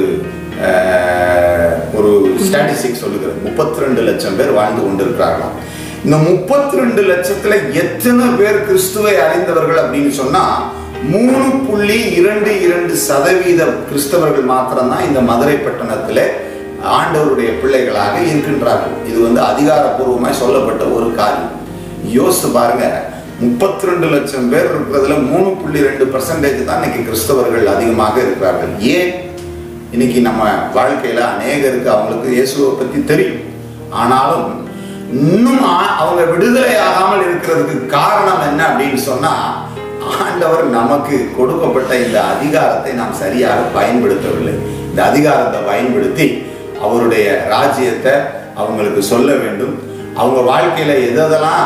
அஹ், ஒரு ஸ்டாட்டிஸ்டிக் சொல்லுகிறது முப்பத்தி ரெண்டு லட்சம் பேர் வாழ்ந்து கொண்டிருக்கிறார்களாம் இந்த முப்பத்தி ரெண்டு லட்சத்துல எத்தனை பேர் கிறிஸ்துவை அறிந்தவர்கள் அப்படின்னு சொன்னா மூணு புள்ளி இரண்டு இரண்டு சதவீத கிறிஸ்தவர்கள் மாத்திரம்தான் இந்த மதுரை பட்டணத்துல ஆண்டவருடைய பிள்ளைகளாக இருக்கின்றார்கள் இது வந்து அதிகாரப்பூர்வமாய் சொல்லப்பட்ட ஒரு காரியம் யோசித்து பாருங்க முப்பத்தி ரெண்டு லட்சம் பேர் இருக்கிறதுல மூணு புள்ளி ரெண்டு பர்சன்டேஜ் தான் இன்னைக்கு கிறிஸ்தவர்கள் அதிகமாக இருக்கிறார்கள் ஏன் இன்னைக்கு நம்ம வாழ்க்கையில அநேகருக்கு அவங்களுக்கு இயேசுவை பத்தி தெரியும் ஆனாலும் இன்னும் ஆ- அவங்க விடுதலை ஆகாமல் இருக்கிறதுக்கு காரணம் என்ன அப்படின்னு சொன்னா ஆண்டவர் நமக்கு கொடுக்கப்பட்ட இந்த அதிகாரத்தை நாம் சரியாக பயன்படுத்தவில்லை இந்த அதிகாரத்தை பயன்படுத்தி அவருடைய ராஜ்யத்தை அவங்களுக்கு சொல்ல வேண்டும் அவங்க வாழ்க்கையில எதெல்லாம்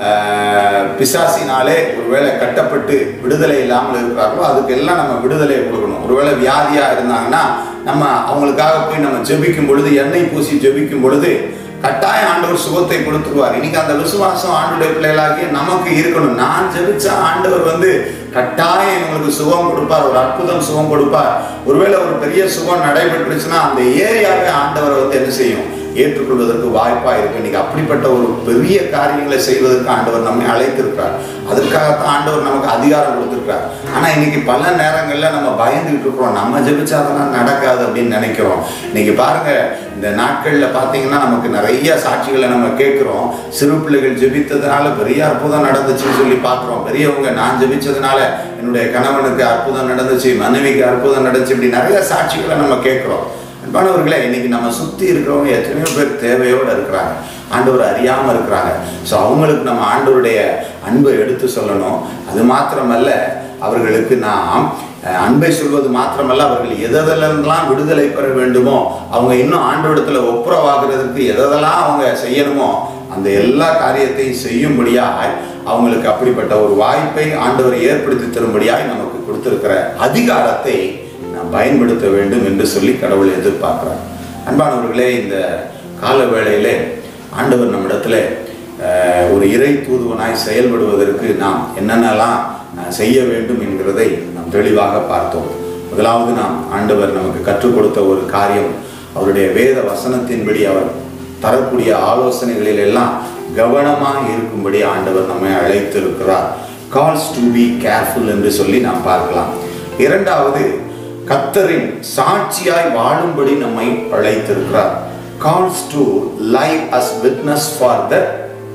ஆஹ், பிசாசினாலே ஒருவேளை கட்டப்பட்டு விடுதலை இல்லாமல் இருக்கிறார்களோ அதுக்கெல்லாம் நம்ம விடுதலையை கொடுக்கணும் ஒருவேளை வியாதியா இருந்தாங்கன்னா நம்ம அவங்களுக்காக போய் நம்ம ஜெபிக்கும் பொழுது எண்ணெய் பூசி ஜெபிக்கும் பொழுது கட்டாயம் ஆண்டவர் சுகத்தை கொடுத்துருவார் இன்னைக்கு அந்த விசுவாசம் ஆண்டுடைய பிள்ளைகளாகிய நமக்கு இருக்கணும் நான் ஜெபிச்ச ஆண்டவர் வந்து கட்டாயம் எங்களுக்கு சுகம் கொடுப்பார் ஒரு அற்புதம் சுகம் கொடுப்பார் ஒருவேளை ஒரு பெரிய சுகம் நடைபெற்றுச்சுன்னா அந்த ஏரியாவே ஆண்டவர் வந்து என்ன செய்யும் ஏற்றுக்கொள்வதற்கு வாய்ப்பா இருக்கு இன்னைக்கு அப்படிப்பட்ட ஒரு பெரிய காரியங்களை செய்வதற்கு ஆண்டவர் நம்மை அழைத்திருக்கிறார் அதற்காகத்தான் ஆண்டவர் நமக்கு அதிகாரம் கொடுத்திருக்கிறார் ஆனா இன்னைக்கு பல நேரங்கள்ல நம்ம பயந்துகிட்டு இருக்கிறோம் நம்ம ஜெபிச்சா அதெல்லாம் நடக்காது அப்படின்னு நினைக்கிறோம் இன்னைக்கு பாருங்க இந்த நாட்கள்ல பாத்தீங்கன்னா நமக்கு நிறைய சாட்சிகளை நம்ம கேட்கிறோம் சிறு பிள்ளைகள் ஜெபித்ததுனால பெரிய அற்புதம் நடந்துச்சுன்னு சொல்லி பார்க்கிறோம் பெரியவங்க நான் ஜெபிச்சதுனால என்னுடைய கணவனுக்கு அற்புதம் நடந்துச்சு மனைவிக்கு அற்புதம் நடந்துச்சு இப்படி நிறைய சாட்சிகளை நம்ம கேட்கிறோம் அன்பானவர்களே இன்னைக்கு நம்ம சுத்தி இருக்கிறவங்க எத்தனையோ பேர் தேவையோட இருக்கிறாங்க ஆண்டவர் அறியாம இருக்கிறாங்க ஸோ அவங்களுக்கு நம்ம ஆண்டவருடைய அன்பை எடுத்து சொல்லணும் அது மாத்திரமல்ல அவர்களுக்கு நாம் அஹ், அன்பை சொல்வது மாத்திரமல்ல அவர்கள் எதெல்லாம் விடுதலை பெற வேண்டுமோ அவங்க இன்னும் ஆண்டவரிடத்துல ஒப்புரவாகிறதுக்கு எதெல்லாம் அவங்க செய்யணுமோ அந்த எல்லா காரியத்தையும் செய்யும்படியாய் அவங்களுக்கு அப்படிப்பட்ட ஒரு வாய்ப்பை ஆண்டவர் ஏற்படுத்தி தரும்படியாய் நமக்கு கொடுத்திருக்கிற அதிகாரத்தை நாம் பயன்படுத்த வேண்டும் என்று சொல்லி கடவுள் எதிர்பார்க்கிறார் அன்பானவர்களே இந்த கால வேளையிலே ஆண்டவர் நம்மிடத்துல அஹ், ஒரு இறை தூதுவனாய் செயல்படுவதற்கு நாம் என்னென்னலாம் அஹ், செய்ய வேண்டும் என்கிறதை நாம் தெளிவாக பார்த்தோம் முதலாவது நாம் ஆண்டவர் நமக்கு கற்றுக் கொடுத்த ஒரு காரியம் அவருடைய வேத வசனத்தின்படி அவர் தரக்கூடிய ஆலோசனைகளில் எல்லாம் கவனமாக இருக்கும்படி ஆண்டவர் நம்மை அழைத்திருக்கிறார் கால்ஸ் டு பி கேர்ஃபுல் என்று சொல்லி நாம் பார்க்கலாம் இரண்டாவது கத்தரின் சாட்சியாய் வாழும்படி நம்மை அழைத்திருக்கிறார் calls to live as witness for the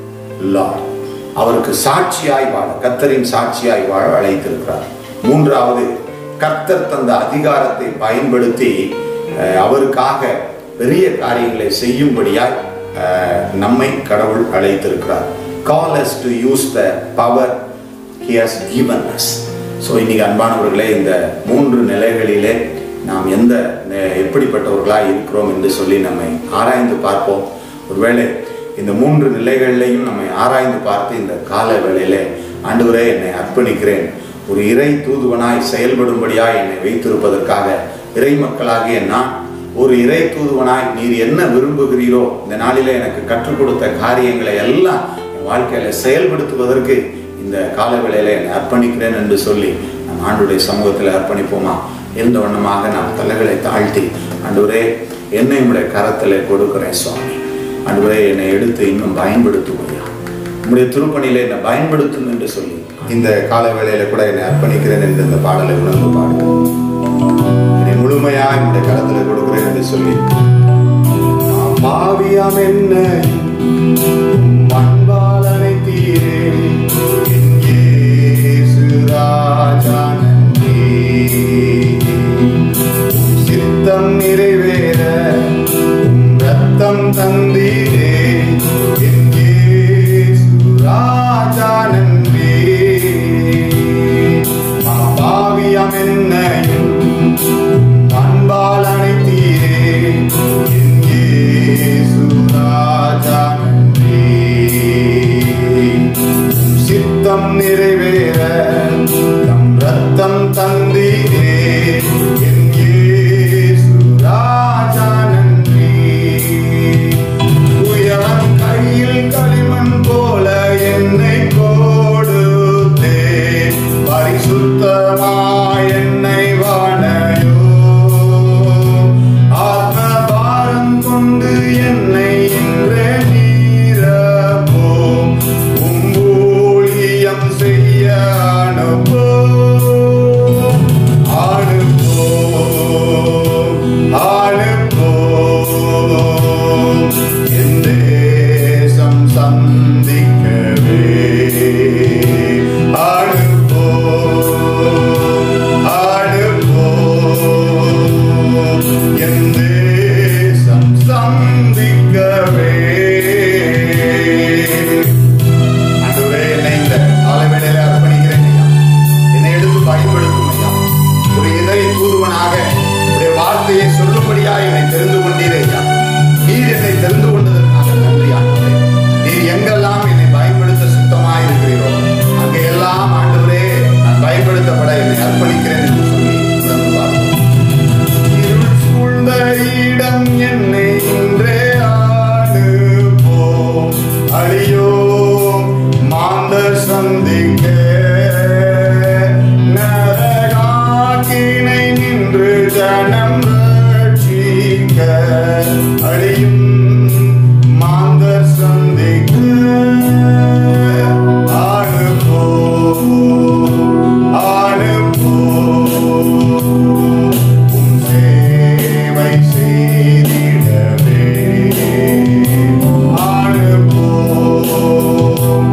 Lord அவருக்கு சாட்சியாய் வாழ கத்தரின் சாட்சியாய் வாழ அழைத்திருக்கிறார் மூன்றாவது கர்த்தர் தந்த அதிகாரத்தை பயன்படுத்தி அஹ், அவருக்காக பெரிய காரியங்களை செய்யும்படியாய் அஹ், நம்மை கடவுள் அழைத்திருக்கிறார் call us to use the power he has given us so இன்னைக்கு அன்பானவர்களே இந்த மூன்று நிலைகளிலே நாம் எந்த நெ- எப்படிப்பட்டவர்களாக இருக்கிறோம் என்று சொல்லி நம்மை ஆராய்ந்து பார்ப்போம் ஒருவேளை இந்த மூன்று நிலைகளிலையும் நம்மை ஆராய்ந்து பார்த்து இந்த கால வேளையிலே ஆண்டவரே என்னை அர்ப்பணிக்கிறேன் ஒரு இறை தூதுவனாய் செயல்படும்படியாய் என்னை வைத்திருப்பதற்காக இறை மக்களாகிய நான் ஒரு இறை தூதுவனாய் நீர் என்ன விரும்புகிறீரோ இந்த நாளிலே எனக்கு கற்றுக் கொடுத்த காரியங்களை எல்லாம் என் வாழ்க்கையில செயல்படுத்துவதற்கு இந்த கால வேளையில என்னை அர்ப்பணிக்கிறேன் என்று சொல்லி நம் ஆண்டுடைய சமூகத்தில் அர்ப்பணிப்போமா இருந்த வண்ணமாக நாம் தலைகளை தாழ்த்தி ஆண்டவரே என்னை உடைய கரத்தில் கொடுக்கிறேன் சுவாமி ஆண்டவரே என்னை எடுத்து இன்னும் பயன்படுத்துவையா உம்முடைய திருப்பணியில என்னை பயன்படுத்தும் என்று சொல்லி இந்த கால வேளையில கூட என்னை அர்ப்பணிக்கிறேன் என்று இந்த பாடலை உணர்ந்து பாடுகிறேன் என்னை முழுமையாய் உடைய கரத்துல கொடுக்கிறேன் என்று சொல்லி நான் பாவியாம் என்ன அன்பாளனை தீரே என் இயேசு ராஜா நன்றி. உம் சித்தம் நிறைவேற உம் ரத்தம் தந்தீரே என் இயேசு ராஜா நன்றி. நான் பாவியாம் என்னையும் அன்பால் அணைத்தீரே என் இயேசு ராஜா நன்றி. உம் சித்தம் நிறைவேற தம் ரத்தம் தந்தீரே என் இயேசு ராஜா நன்றி. உயரம் கையில் களிமண் போல என்னை கொடுத்தே பரிசுத்தமாய் என்னை வாழையோ ஆத்ம பாரம் கொண்டு என்னை இன்றே நீரப்போம் உம் ஊழியம் செய்ய அனுப்போம் அனுப்போம் அனுப்போம் என் தேசம் சந்திக்கவே அனுப்போம் அனுப்போம் என் தேசம் சந்திக்கவே ஆண்டவரே, என்னை இந்த காலவேளையில அர்ப்பணிக்கிறேன் ஐயா. என்னை எடுத்து பயன்படுத்தும் ஐயா. ஒரு இதய தூதுவனாக உடைய வார்த்தையை சொல்லும்படியாக என்னை தெரிந்து கொண்டீரே ஐயா நீர் என்னை தெரிந்து கொண்டதற்காக நன்றி ஆண்டவரே நீர் எங்கெல்லாம் என்னை பயன்படுத்த சுத்தமாய் இருக்கிறீரோ அங்கே எல்லாம் ஆண்டவரே நான் பயன்படுத்தப்பட என்னை அர்ப்பணிக்கிறேன் என்று சொல்லி உணர்ந்து பார்ப்போம் இருள் சூழ்ந்த இடம் என்னை இன்றே ஆளுவோம் அழியோம் மாந்தர் சந்திக்க நரகாக்கினை நின்று ஜனம் ரட்சிக்க அழியும் மாந்தர் சந்திக்க ஆளுவோம் ஆளுவோம் உம் சேவை செய்திடவே ஆளுவோம்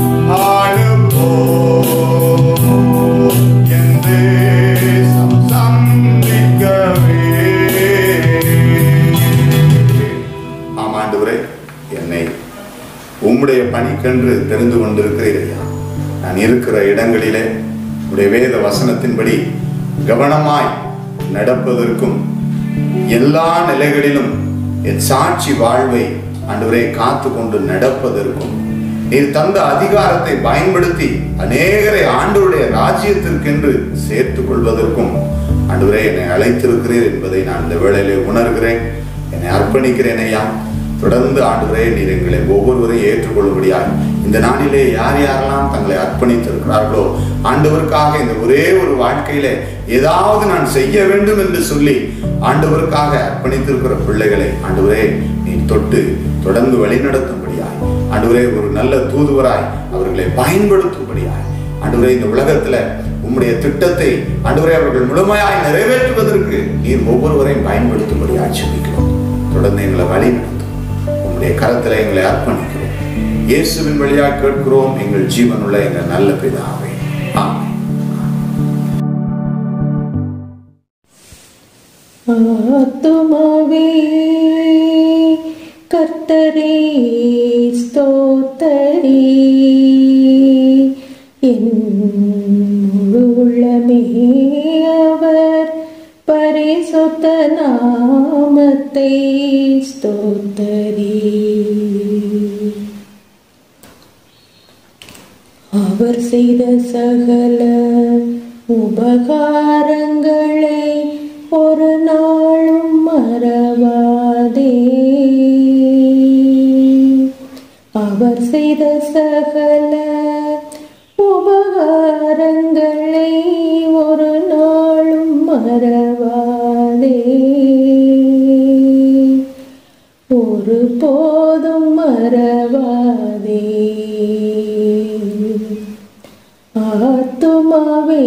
ஆளுவோம் என் தேசம் சந்திக்கவே ஆம் ஆண்டவரே என்னை உம்முடைய பணிக்கென்று தெரிந்து கொண்டிருக்கிறீர் ஐயா நான் இருக்கிற இடங்களிலே உடைய வேத வசனத்தின்படி கவனமாய் நடப்பதற்கும் எல்லா நிலைகளிலும் என் சாட்சி வாழ்வை ஆண்டவரே காத்து கொண்டு நடப்பதற்கும் நீர் தந்த அதிகாரத்தை பயன்படுத்தி அநேகரை ஆண்டவருடைய ராஜ்யத்திற்கென்று சேர்த்துக் கொள்வதற்கும் ஆண்டவரே என்னை அழைத்திருக்கிறீர் என்பதை நான் இந்த வேளையிலே உணர்கிறேன் என்னை அர்ப்பணிக்கிறேன் ஐயா தொடர்ந்து ஆண்டவரே நீர் எங்களை ஒவ்வொருவரையும் ஏற்றுக்கொள்ளும்படியாய் இந்த நாளிலே யார் யாரெல்லாம் தங்களை அர்ப்பணித்திருக்கிறார்களோ ஆண்டவருக்காக இந்த ஒரே ஒரு வாழ்க்கையில ஏதாவது நான் செய்ய வேண்டும் என்று சொல்லி ஆண்டவருக்காக அர்ப்பணித்திருக்கிற பிள்ளைகளை ஆண்டவரே நீ தொட்டு தொடர்ந்து வழிநடத்தும்படியாய் ஆண்டவரே ஒரு நல்ல தூதுவராய் அவர்களை பயன்படுத்தும்படியாய் ஆண்டவரே இந்த உலகத்துல உம்முடைய திட்டத்தை ஆண்டவரே அவர்கள் முழுமையாய் நிறைவேற்றுவதற்கு நீர் ஒவ்வொருவரையும் பயன்படுத்தும்படியாய் சொல்லிக்கிறோம் தொடர்ந்து எங்களை வழி நடத்தும் உம்முடைய கரத்துல எங்களை அர்ப்பணிக்கிறோம் இயேசுவின் வழியாக கேட்கிறோம் எங்கள் ஜீவனுள்ள எங்கள் நல்ல பிதாவே ஆமென் ஆத்துமாவே கர்த்தரே ஸ்தோத்தரி என் முழு உள்ளமே நாமத்தை ஸ்தோத்தரி அவர் செய்த சகல உபகாரங்களை ஒரு நாளும் மறவாதே அவர் செய்த சகல உபகாரங்களை ஒரு நாளும் மறவாதே ஒரு போதும் மறவாதே ஆத்துமாவே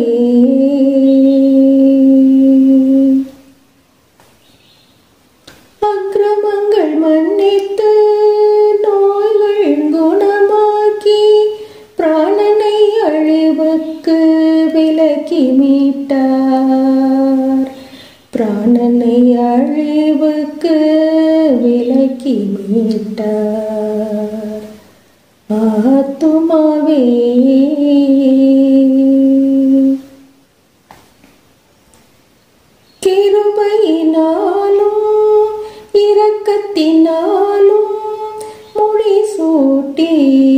அக்கிரமங்கள் மன்னித்து நோய்கள் குணமாக்கி பிராணனை அழிவுக்கு விலக்கி மீட்டார் பிராணனை அழிவுக்கு விலக்கி மீட்டார் ஆத்துமாவே கிருபையினாலும் இரக்கத்தினாலும் முடிசூட்டி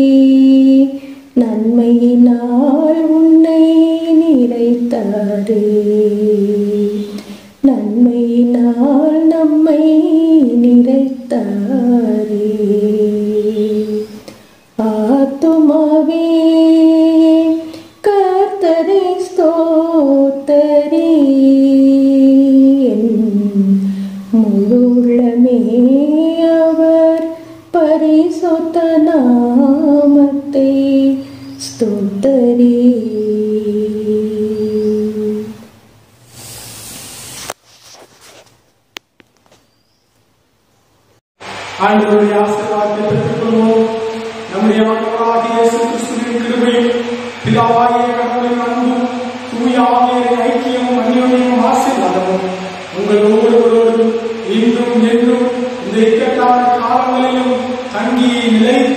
நன்மையினால் உன்னை நிறைத்தாரே நன்மையினால் நம்மை நிறைத்தாரே ஆத்துமாவே கர்த்தரை ஸ்தோத்தரி என் முழுள்ளமே அவர் பரிசுத்த நாமத்தை ஸ்தோத்தரி ஆண்டவருடைய ஆசீர்வாதத்தை பெற்றுக்கொள்வோம் நம்முடைய ஆண்டவராகிய இயேசு கிறிஸ்துவின் கிருபையும் பிதாவாகிய கடவுளின் அன்பும் தூய ஆவியரின் ஐக்கியமும் அந்யோன்யமும் ஆசீர்வாதமும் உங்கள் ஒவ்வொருவரோடும் இன்றும் என்றும் இந்த இக்கட்டான காலங்களிலும் தங்கி நிலைத்து